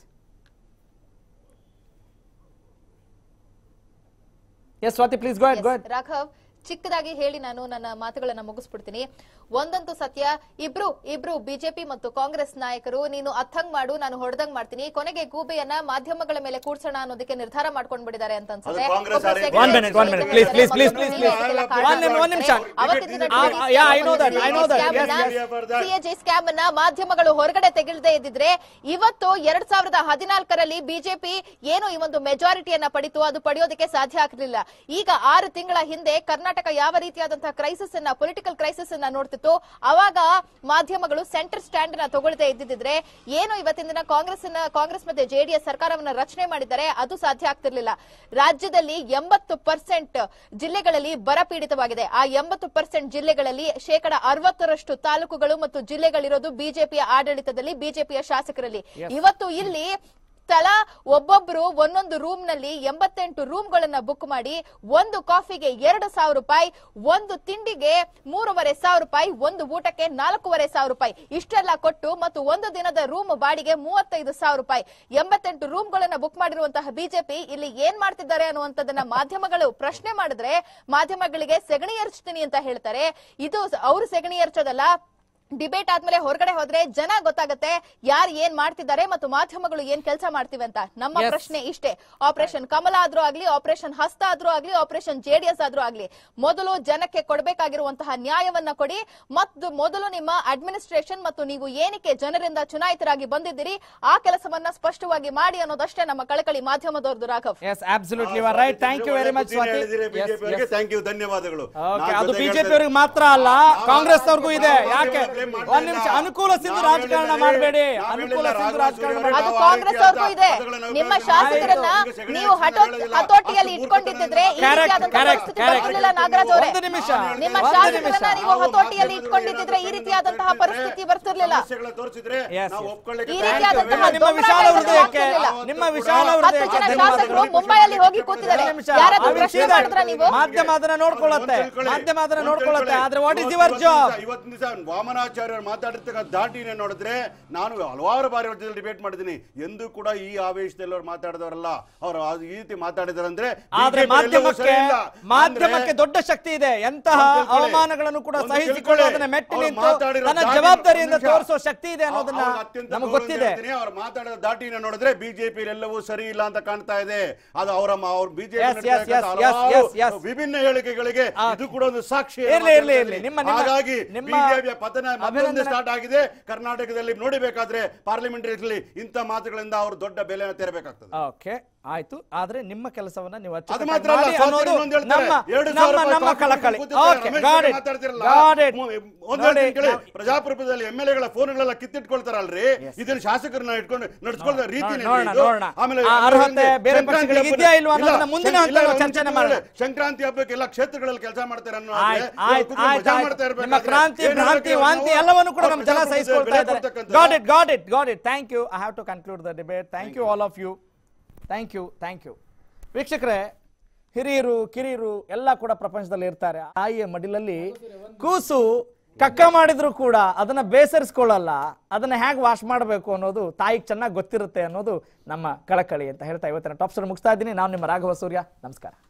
[SPEAKER 3] yes Swati please go go
[SPEAKER 1] Yes, Raghav ಚಿಕ್ಕದಾಗಿ ಹೇಳಿ ನಾನು ನನ್ನ ಮಾತುಗಳನ್ನ ಮುಗಿಸ್ಬಿಡ್ತೀನಿ ಒಂದಂತೂ ಸತ್ಯ ಇಬ್ರು ಇಬ್ರು ಬಿಜೆಪಿ ಮತ್ತು ಕಾಂಗ್ರೆಸ್ ನಾಯಕರು ನೀನು ಅರ್ಥಂಗ್ ಮಾಡು ನಾನು ಹೊಡೆದಂಗ್ ಮಾಡ್ತೀನಿ ಕೊನೆಗೆ ಗೂಬೆಯನ್ನ ಮಾಧ್ಯಮಗಳ ಮೇಲೆ ಕೂರ್ಸೋಣ ಅನ್ನೋದಕ್ಕೆ ನಿರ್ಧಾರ ಮಾಡ್ಕೊಂಡ್ ಬಿಟ್ಟಿದ್ದಾರೆ ಅಂತ ಅನ್ಸುತ್ತೆ
[SPEAKER 4] ಅದು ಕಾಂಗ್ರೆಸ್
[SPEAKER 1] ಒಬ್ರು
[SPEAKER 4] ಆಡಳಿತ.
[SPEAKER 1] secretary
[SPEAKER 3] One minute, one minute, please, please, please, please, please.
[SPEAKER 1] ಇದಕ್ಕೆಲ್ಲ ಕಾರಣ
[SPEAKER 3] One minute, one ನಿಮಿಷ.
[SPEAKER 1] ಅವತ್ತಿನ ದಿನ
[SPEAKER 3] ಆ, ಆ, yeah, I know that, I know that. Yes,
[SPEAKER 4] yes.
[SPEAKER 1] CAG scam ಅನ್ನ ಮಾಧ್ಯಮಗಳು ಹೊರಗಡೆ ತೆಗೆಳದೆ ಇದ್ದಿದ್ರೆ ಇವತ್ತು ಎರಡ್ ಸಾವಿರದ ಹದಿನಾಲ್ಕರಲ್ಲಿ ಬಿಜೆಪಿ ಏನು ಈ ಒಂದು ಮೆಜಾರಿಟಿಯನ್ನ ಪಡಿತು ಅದು ಪಡೆಯೋದಕ್ಕೆ ಸಾಧ್ಯ ಆಗಲಿಲ್ಲ ಈಗ ಆರು ತಿಂಗಳ ಹಿಂದೆ ಕರ್ನಾಟಕ ಯಾವ ರೀತಿಯಾದಂತಹ ಕ್ರೈಸಿಸ್ ಅನ್ನ ಪೊಲಿಟಿಕಲ್ ಕ್ರೈಸಿಸ್ ಅನ್ನ ನೋಡ್ತಿತ್ತು ಅವಾಗ ಮಾಧ್ಯಮಗಳು ಸೆಂಟರ್ ಸ್ಟ್ಯಾಂಡ್ ನ ತಗೊಳ್ದೇ ಇದ್ದಿದ್ರೆ ಏನು ಇವತ್ತಿನ ದಿನ ಕಾಂಗ್ರೆಸ್ ಕಾಂಗ್ರೆಸ್ ಮತ್ತೆ ಜೆಡಿಎಸ್ ಸರ್ಕಾರವನ್ನ ರಚನೆ ಮಾಡಿದ್ದಾರೆ ಅದು ಸಾಧ್ಯ ಆಗ್ತಿರ್ಲಿಲ್ಲ ರಾಜ್ಯದಲ್ಲಿ ಎಂಬತ್ತು ಪರ್ಸೆಂಟ್ ಜಿಲ್ಲೆಗಳಲ್ಲಿ ಬರ ಪೀಡಿತವಾಗಿದೆ ಆ ಎಂಬತ್ತು ಪರ್ಸೆಂಟ್ ಜಿಲ್ಲೆಗಳಲ್ಲಿ ಶೇಕಡ ಅರವತ್ತರಷ್ಟು ತಾಲೂಕುಗಳು ಮತ್ತು ಜಿಲ್ಲೆಗಳಿರೋದು ಬಿಜೆಪಿಯ ಆಡಳಿತದಲ್ಲಿ ಬಿಜೆಪಿಯ ಶಾಸಕರಲ್ಲಿ ಇವತ್ತು ಇಲ್ಲಿ ತಲಾ ಒಬ್ಬೊಬ್ರು ಒಂದೊಂದು ರೂಮ್ ನಲ್ಲಿ ಎಂಬತ್ತೆಂಟು ರೂಮ್ ಗಳನ್ನ ಬುಕ್ ಮಾಡಿ ಒಂದು ಕಾಫಿಗೆ ಎರಡು ಸಾವಿರ ರೂಪಾಯಿ ಒಂದು ತಿಂಡಿಗೆ ಮೂರುವರೆ ಸಾವಿರ ರೂಪಾಯಿ ಒಂದು ಊಟಕ್ಕೆ ನಾಲ್ಕೂವರೆ ಸಾವಿರ ರೂಪಾಯಿ ಇಷ್ಟೆಲ್ಲ ಕೊಟ್ಟು ಮತ್ತು ಒಂದು ದಿನದ ರೂಮ್ ಬಾಡಿಗೆ ಮೂವತ್ತೈದು ಸಾವಿರ ರೂಪಾಯಿ ಎಂಬತ್ತೆಂಟು ರೂಮ್ ಗಳನ್ನ ಬುಕ್ ಮಾಡಿರುವಂತಹ ಬಿಜೆಪಿ ಇಲ್ಲಿ ಏನ್ ಮಾಡ್ತಿದ್ದಾರೆ ಅನ್ನುವಂಥದ್ದನ್ನ ಮಾಧ್ಯಮಗಳು ಪ್ರಶ್ನೆ ಮಾಡಿದ್ರೆ ಮಾಧ್ಯಮಗಳಿಗೆ ಸೆಗಣಿ ಎರಚ್ತೀನಿ ಅಂತ ಹೇಳ್ತಾರೆ ಇದು ಅವರು ಸೆಗಣಿ ಎರಚೋದಲ್ಲ ಡಿಬೇಟ್ ಆದ್ಮೇಲೆ ಹೊರಗಡೆ ಹೋದ್ರೆ ಜನ ಗೊತ್ತಾಗತ್ತೆ ಯಾರು ಏನ್ ಮಾಡ್ತಿದ್ದಾರೆ ಮತ್ತು ಮಾಧ್ಯಮಗಳು ಏನ್ ಕೆಲಸ ಮಾಡ್ತಿವೆ ಅಂತ ನಮ್ಮ
[SPEAKER 3] Yes.
[SPEAKER 1] ಪ್ರಶ್ನೆ ಇಷ್ಟೇ ಆಪರೇಷನ್ ಕಮಲ ಆದ್ರೂ ಆಗ್ಲಿ ಆಪರೇಷನ್ ಹಸ್ತ ಆದ್ರೂ ಆಗ್ಲಿ ಆಪರೇಷನ್ ಜೆಡಿಎಸ್ ಆದ್ರೂ ಆಗ್ಲಿ ಮೊದಲು ಜನಕ್ಕೆ ಕೊಡಬೇಕಾಗಿರುವಂತಹ ನ್ಯಾಯವನ್ನ ಕೊಡಿ ಮತ್ತು ಮೊದಲು ನಿಮ್ಮ ಅಡ್ಮಿನಿಸ್ಟ್ರೇಷನ್ ಮತ್ತು ನೀವು ಏನಕ್ಕೆ ಜನರಿಂದ ಚುನಾಯಿತರಾಗಿ ಬಂದಿದ್ದೀರಿ ಆ ಕೆಲಸವನ್ನ ಸ್ಪಷ್ಟವಾಗಿ ಮಾಡಿ ಅನ್ನೋದಷ್ಟೇ ನಮ್ಮ ಕಳಕಳಿ ಮಾಧ್ಯಮದವ್ರದ್ದು Raghav
[SPEAKER 3] yes absolutely you are right thank you very much Swati Yes, yes.
[SPEAKER 4] Thank you ಧನ್ಯವಾದಗಳು
[SPEAKER 3] ಓಕೆ
[SPEAKER 4] ನಾನ್
[SPEAKER 3] ಅದು
[SPEAKER 4] ಜೊತೆಗೆ
[SPEAKER 3] ಬಿಜೆಪಿ
[SPEAKER 4] ಹೇಳ್ತಾ-
[SPEAKER 3] ಅವರಿಗೆ ಮಾತ್ರ ಅಲ್ಲ ಕಾಂಗ್ರೆಸ್ ಅವ್ರಿಗೂ ಇದೆ
[SPEAKER 4] ನಾವು
[SPEAKER 3] ಯಾಕೆ
[SPEAKER 4] blame ಮಾಡ್ತಾ
[SPEAKER 3] ಒಂದ್ ನಿಮಿಷ
[SPEAKER 4] ಇಲ್ಲ.
[SPEAKER 3] ಅನುಕೂಲ ಸಿಂಧು
[SPEAKER 4] ನಾವು
[SPEAKER 3] ರಾಜಕಾರಣ
[SPEAKER 4] ಹೇಳಿಲ್ಲ,
[SPEAKER 3] ಮಾಡಬೇಡಿ
[SPEAKER 4] ನಾವು
[SPEAKER 3] ಅನುಕೂಲ
[SPEAKER 4] ಹೇಳಿಲ್ಲ,
[SPEAKER 3] ಸಿಂಧು
[SPEAKER 4] ರಾಘವ
[SPEAKER 3] ರಾಜಕಾರಣ
[SPEAKER 4] ಸೂರ್ಯ
[SPEAKER 3] ಮಾಡಿ
[SPEAKER 1] ಅದು
[SPEAKER 4] ನಾವು
[SPEAKER 1] ಕಾಂಗ್ರೆಸ್
[SPEAKER 4] ಆಳ್ವಿಕೆ
[SPEAKER 1] ಅವ್ರಿಗೂ ಇದೆ
[SPEAKER 4] ಪದಗಳನ್ನ
[SPEAKER 1] ನಿಮ್ಮ
[SPEAKER 4] ಉಪಯೋಗಿಸಿ
[SPEAKER 1] ಶಾಸಕರನ್ನ
[SPEAKER 4] ಆಯ್ತು. ಈಗ
[SPEAKER 1] ನೀವು ಹಠೋ
[SPEAKER 4] ಹೇಳಿಲ್ಲ.
[SPEAKER 1] ಹತೋಟಿಯಲ್ಲಿ
[SPEAKER 4] ಅಷ್ಟು
[SPEAKER 1] ಇಟ್ಕೊಂಡಿದ್ದಿದ್ರೆ ಈ
[SPEAKER 3] Correct,
[SPEAKER 1] ರೀತಿಯಾದಂತಹ
[SPEAKER 3] correct,
[SPEAKER 1] ಪರಿಸ್ಥಿತಿ
[SPEAKER 3] correct.
[SPEAKER 1] ಬರ್ತಿರ್ಲಿಲ್ಲ ನಾಗರಾಜ್ ಅವರೇ
[SPEAKER 3] ಒಂದು ನಿಮಿಷ
[SPEAKER 1] ನಿಮ್ಮ
[SPEAKER 3] ಒಂದು
[SPEAKER 1] ಶಾಸಕರನ್ನ
[SPEAKER 3] ನಿಮಿಷ.
[SPEAKER 1] ನೀವು ಹತೋಟಿಯಲ್ಲಿ ಇಟ್ಕೊಂಡಿದ್ದಿದ್ರೆ ಈ ರೀತಿಯಾದಂತಹ ಪರಿಸ್ಥಿತಿ ಬರ್ತಿರ್ಲಿಲ್ಲ
[SPEAKER 4] ಸಮಸ್ಯೆಗಳ ತೋರಿಸಿದ್ರೆ
[SPEAKER 3] Yes,
[SPEAKER 4] ನಾವು
[SPEAKER 3] yes.
[SPEAKER 4] ಒಪ್ಕೊಳ್ಳಿಕ್ಕೆ
[SPEAKER 1] ಈ
[SPEAKER 4] ತಯಾರಿದ್ದೇವೆ.
[SPEAKER 1] ರೀತಿಯಾದಂತಹ
[SPEAKER 3] ನಿಮ್ಮ ವಿಶಾಲ
[SPEAKER 1] ದೊಂಬರಾಟ
[SPEAKER 3] ಹೃದಯಕ್ಕೆ
[SPEAKER 1] ಆಗ್ತಿರ್ಲಿಲ್ಲ.
[SPEAKER 3] ನಿಮ್ಮ ವಿಶಾಲ
[SPEAKER 1] ಹತ್ತು
[SPEAKER 3] ಹೃದಯಕ್ಕೆ
[SPEAKER 1] ಜನ
[SPEAKER 3] ಧನ್ಯವಾದಗಳು.
[SPEAKER 1] ಶಾಸಕರು ಮುಂಬೈಯಲ್ಲಿ ಹೋಗಿ ಕೂತಿದ್ದಾರೆ
[SPEAKER 3] ಒಂದು ನಿಮಿಷ.
[SPEAKER 1] ಯಾರಾದ್ರೂ
[SPEAKER 3] I will
[SPEAKER 1] ಪ್ರಶ್ನೆ
[SPEAKER 3] see that.
[SPEAKER 1] ಮಾಡಿದ್ರ ನೀವು
[SPEAKER 3] ಮಾಧ್ಯಮ ಅದನ್ನ ನೋಡ್ಕೊಳ್ಳುತ್ತೆ
[SPEAKER 4] ಒಂದ್ ತಿಳ್ಕೊಳ್ಳಿ.
[SPEAKER 3] ಮಾಧ್ಯಮ ಅದನ್ನ
[SPEAKER 4] ಒಂದ್
[SPEAKER 3] ನೋಡ್ಕೊಳ್ಳುತ್ತೆ
[SPEAKER 4] ತಿಳ್ಕೊಳ್ಳಿ.
[SPEAKER 3] ಆದ್ರೆ ವಾಟ್ ಇಸ್
[SPEAKER 4] ಇವತ್ತು-
[SPEAKER 3] ಯುವರ್ ಜಾಬ್
[SPEAKER 4] ಇವತ್ತು ಇವತ್ತಿನ ದಿವಸ ವಾಮನಾಚಾರ್ಯರು ಮಾತಾಡಿರ್ತಕ್ಕ ದಾಟಿನ ನೋಡಿದ್ರೆ ನಾನು ಹಲವಾರು ಬಾರಿ ಅವ್ರ ಜೊತೆ ಡಿಬೇಟ್ ಮಾಡಿದ್ದೀನಿ ಎಂದೂ ಕೂಡ ಈ ಆವೇಶದಲ್ಲಿ ಅವ್ರು ಮಾತಾಡಿದವರಲ್ಲ ಅವರು ಈ ರೀತಿ ಮಾತಾಡಿದಾರೆ ಅಂದ್ರೆ
[SPEAKER 3] ಆದ್ರೆ
[SPEAKER 4] BJP ಎಲ್ಲವೂ
[SPEAKER 3] ಮಾಧ್ಯಮಕ್ಕೆ
[SPEAKER 4] ಸರಿ ಇಲ್ಲ.
[SPEAKER 3] ಮಾಧ್ಯಮಕ್ಕೆ
[SPEAKER 4] ಅಂದ್ರೆ
[SPEAKER 3] ದೊಡ್ಡ ಶಕ್ತಿ ಇದೆ ಎಂತಹ
[SPEAKER 4] ಒಂದು ತಿಳ್ಕೊಳ್ಳಿ.
[SPEAKER 3] ಅವಮಾನಗಳನ್ನು ಕೂಡ
[SPEAKER 4] ಒಂದು
[SPEAKER 3] ಸಹಿಸಿಕೊಂಡು
[SPEAKER 4] ತಿಳ್ಕೊಳ್ಳಿ.
[SPEAKER 3] ಅದನ್ನ ಮೆಟ್ಟಿ
[SPEAKER 4] ಅವ್ರು
[SPEAKER 3] ನಿಂತು
[SPEAKER 4] ಮಾತಾಡಿರೋ
[SPEAKER 3] ತನ್ನ
[SPEAKER 4] ದಾಟಿ-
[SPEAKER 3] ಜವಾಬ್ದಾರಿಯಿಂದ
[SPEAKER 4] ಒಂದು ನಿಮಿಷ.
[SPEAKER 3] ತೋರಿಸೋ ಶಕ್ತಿ ಇದೆ ಅನ್ನೋದನ್ನ
[SPEAKER 4] ಅವ್ರು ಅತ್ಯಂತ
[SPEAKER 3] ನಮಗೆ
[SPEAKER 4] ಗೌರವದಿಂದ
[SPEAKER 3] ಗೊತ್ತಿದೆ
[SPEAKER 4] ಹೇಳ್ತೀನಿ, ಅವ್ರು ಮಾತಾಡಿದ ದಾಟಿನ ನೋಡಿದ್ರೆ ಬಿಜೆಪಿ ಎಲ್ಲವೂ ಸರಿ ಇಲ್ಲ ಅಂತ ಕಾಣ್ತಾ ಇದೆ ಅದು ಅವರ ಅವ್ರ BJP
[SPEAKER 3] Yes, yes, yes, yes, yes, yes.
[SPEAKER 4] ವಿಭಿನ್ನ ಹೇಳಿಕೆಗಳಿಗೆ
[SPEAKER 3] ಆ,
[SPEAKER 4] ಇದು ಕೂಡ ಒಂದು ಸಾಕ್ಷಿ
[SPEAKER 3] ಇರ್ಲಿ, ಇರ್ಲಿ, ಇರ್ಲಿ. ನಿಮ್ಮ- ನಿಮ್ಮ-
[SPEAKER 4] ಹಾಗಾಗಿ
[SPEAKER 3] ನಿಮ್ಮ
[SPEAKER 4] ಬಿಜೆಪಿಯ ಪತನ ಮೊದಲೊಂದು
[SPEAKER 3] ಅಭಿನಂದನೆ-
[SPEAKER 4] ಸ್ಟಾರ್ಟ್ ಆಗಿದೆ ಕರ್ನಾಟಕದಲ್ಲಿ ನೋಡಬೇಕಾದ್ರೆ ಪಾರ್ಲಿಮೆಂಟರಿ ಇಂಥ ಮಾತುಗಳಿಂದ ಅವರು ದೊಡ್ಡ ಬೆಲೆನ ತೆರಬೇಕಾಗ್ತದೆ
[SPEAKER 3] ಓಕೆ ಆಯ್ತು ಆದ್ರೆ ನಿಮ್ಮ ಕೆಲಸವನ್ನ ನೀವು
[SPEAKER 4] ಅದು
[SPEAKER 3] ಅಚ್ಚುಕಟ್ಟಾಗಿ
[SPEAKER 4] ಮಾತ್ರ ಅಲ್ಲ,
[SPEAKER 3] ಮಾಡಿ
[SPEAKER 4] ಸ್ವಾತಂತ್ರ್ಯ
[SPEAKER 3] ಅನ್ನೋದು
[SPEAKER 4] ಇನ್ನೊಂದು ಹೇಳ್ತಾರೆ.
[SPEAKER 3] ನಮ್ಮ
[SPEAKER 4] ಎರಡು
[SPEAKER 3] ನಮ್ಮ
[SPEAKER 4] ಸಾವಿರ ರೂಪಾಯಿ
[SPEAKER 3] ನಮ್ಮ
[SPEAKER 4] ಕಾಫಿ
[SPEAKER 3] ಕಳಕಳಿ
[SPEAKER 4] ಕೂತಿರ್ತಾರೆ.
[SPEAKER 3] ಓಕೆ
[SPEAKER 4] ರಮೇಶ್
[SPEAKER 3] ಗಾಡ್
[SPEAKER 4] ಬೇರೆ
[SPEAKER 3] ಇಟ್
[SPEAKER 4] ಮಾತಾಡ್ತಿರಲ್ಲ.
[SPEAKER 3] ಗಾಡ್ ಇಟ್
[SPEAKER 4] ಮು- ಒಂದು ಹೇಳ್ತೀನಿ ಕೇಳಿ, ಪ್ರಜಾಪ್ರಭುತ್ವದಲ್ಲಿ ಎಂ ಎಲ್ ಎಗಳ ಫೋನ್ಗಳೆಲ್ಲ ಕಿತ್ತಿಟ್ಕೊಳ್ತಾರಲ್ರಿ ಇದನ್ನ ಶಾಸಕರನ್ನ ಇಟ್ಕೊಂಡು ನಡ್ಸ್ಕೊಳ್ತಾ ರೀತಿ
[SPEAKER 3] ನೋಡೋಣ, ನೋಡೋಣ. ಆ ಅರ್ಹತೆ ಬೇರೆ ಪಕ್ಷಗಳಿಗೆ ಇದೆಯಾ ಇಲ್ವಾ ಅನ್ನೋದನ್ನ ಮುಂದಿನ ಹಂತದಲ್ಲಿ ಚರ್ಚೆನೆ ಮಾಡೋಣ.
[SPEAKER 4] ಸಂಕ್ರಾಂತಿ ಹಬ್ಬಕ್ಕೆ ಎಲ್ಲ ಕ್ಷೇತ್ರಗಳಲ್ಲಿ ಕೆಲಸ ಮಾಡ್ತಾರೆ ಅನ್ನೋ
[SPEAKER 3] ಆಯ್ತು,
[SPEAKER 4] ಹಾಗೆ
[SPEAKER 3] ಆಯ್ತು,
[SPEAKER 4] ಇವ್ರು ಕೂತ್ಕೊಂಡು
[SPEAKER 3] ಆಯ್ತು,
[SPEAKER 4] ಮಜಾ
[SPEAKER 3] ಆಯ್ತು.
[SPEAKER 4] ಮಾಡ್ತಾ ಇರ್ಬೇಕಾದ್ರೆ
[SPEAKER 3] ನಿಮ್ಮ ಕ್ರಾಂತಿ
[SPEAKER 4] ಏನ್
[SPEAKER 3] ಭ್ರಾಂತಿ
[SPEAKER 4] ಹೇಳ್ಬೇಕು
[SPEAKER 3] ವಾಂತಿ
[SPEAKER 4] ನಾವು?
[SPEAKER 3] ಎಲ್ಲವನ್ನು ಕೂಡ
[SPEAKER 4] ಅವ್ರ
[SPEAKER 3] ನಮ್ಮ ಜನ
[SPEAKER 4] ಪ್ರಜಾಪ್ರಭುತ್ವದಲ್ಲಿ
[SPEAKER 3] ಸಹಿಸಿಕೊಳ್ತಾ
[SPEAKER 4] ಬೆಲೆ
[SPEAKER 3] ಇದ್ದಾರೆ
[SPEAKER 4] ಕೊಡ್ತಕ್ಕಂಥದ್ದು.
[SPEAKER 3] God it god it god it thank you I have to conclude the debate thank you all of you thank you thank you ವೀಕ್ಷಕರೇ ಹಿರಿಯರು ಕಿರಿಯರು ಎಲ್ಲ ಕೂಡ ಪ್ರಪಂಚದಲ್ಲಿ ಇರ್ತಾರೆ ತಾಯಿಯ ಮಡಿಲಲ್ಲಿ ಕೂಸು ಕಕ್ಕ ಮಾಡಿದ್ರು ಕೂಡ ಅದನ್ನ ಬೇಸರಿಸ್ಕೊಳ್ಳಲ್ಲ ಅದನ್ನ ಹೇಗೆ ವಾಶ್ ಮಾಡಬೇಕು ಅನ್ನೋದು ತಾಯಿಗೆ ಚೆನ್ನಾಗಿ ಗೊತ್ತಿರುತ್ತೆ ಅನ್ನೋದು ನಮ್ಮ ಕಳಕಳಿ ಅಂತ ಹೇಳ್ತಾ ಇವತ್ತಿನ ಟಾಪ್ಸರ್ ಮುಗಿಸ್ತಾ ಇದ್ದೀನಿ ನಾನು ನಿಮ್ಮ ರಾಘವ ಸೂರ್ಯ ನಮಸ್ಕಾರ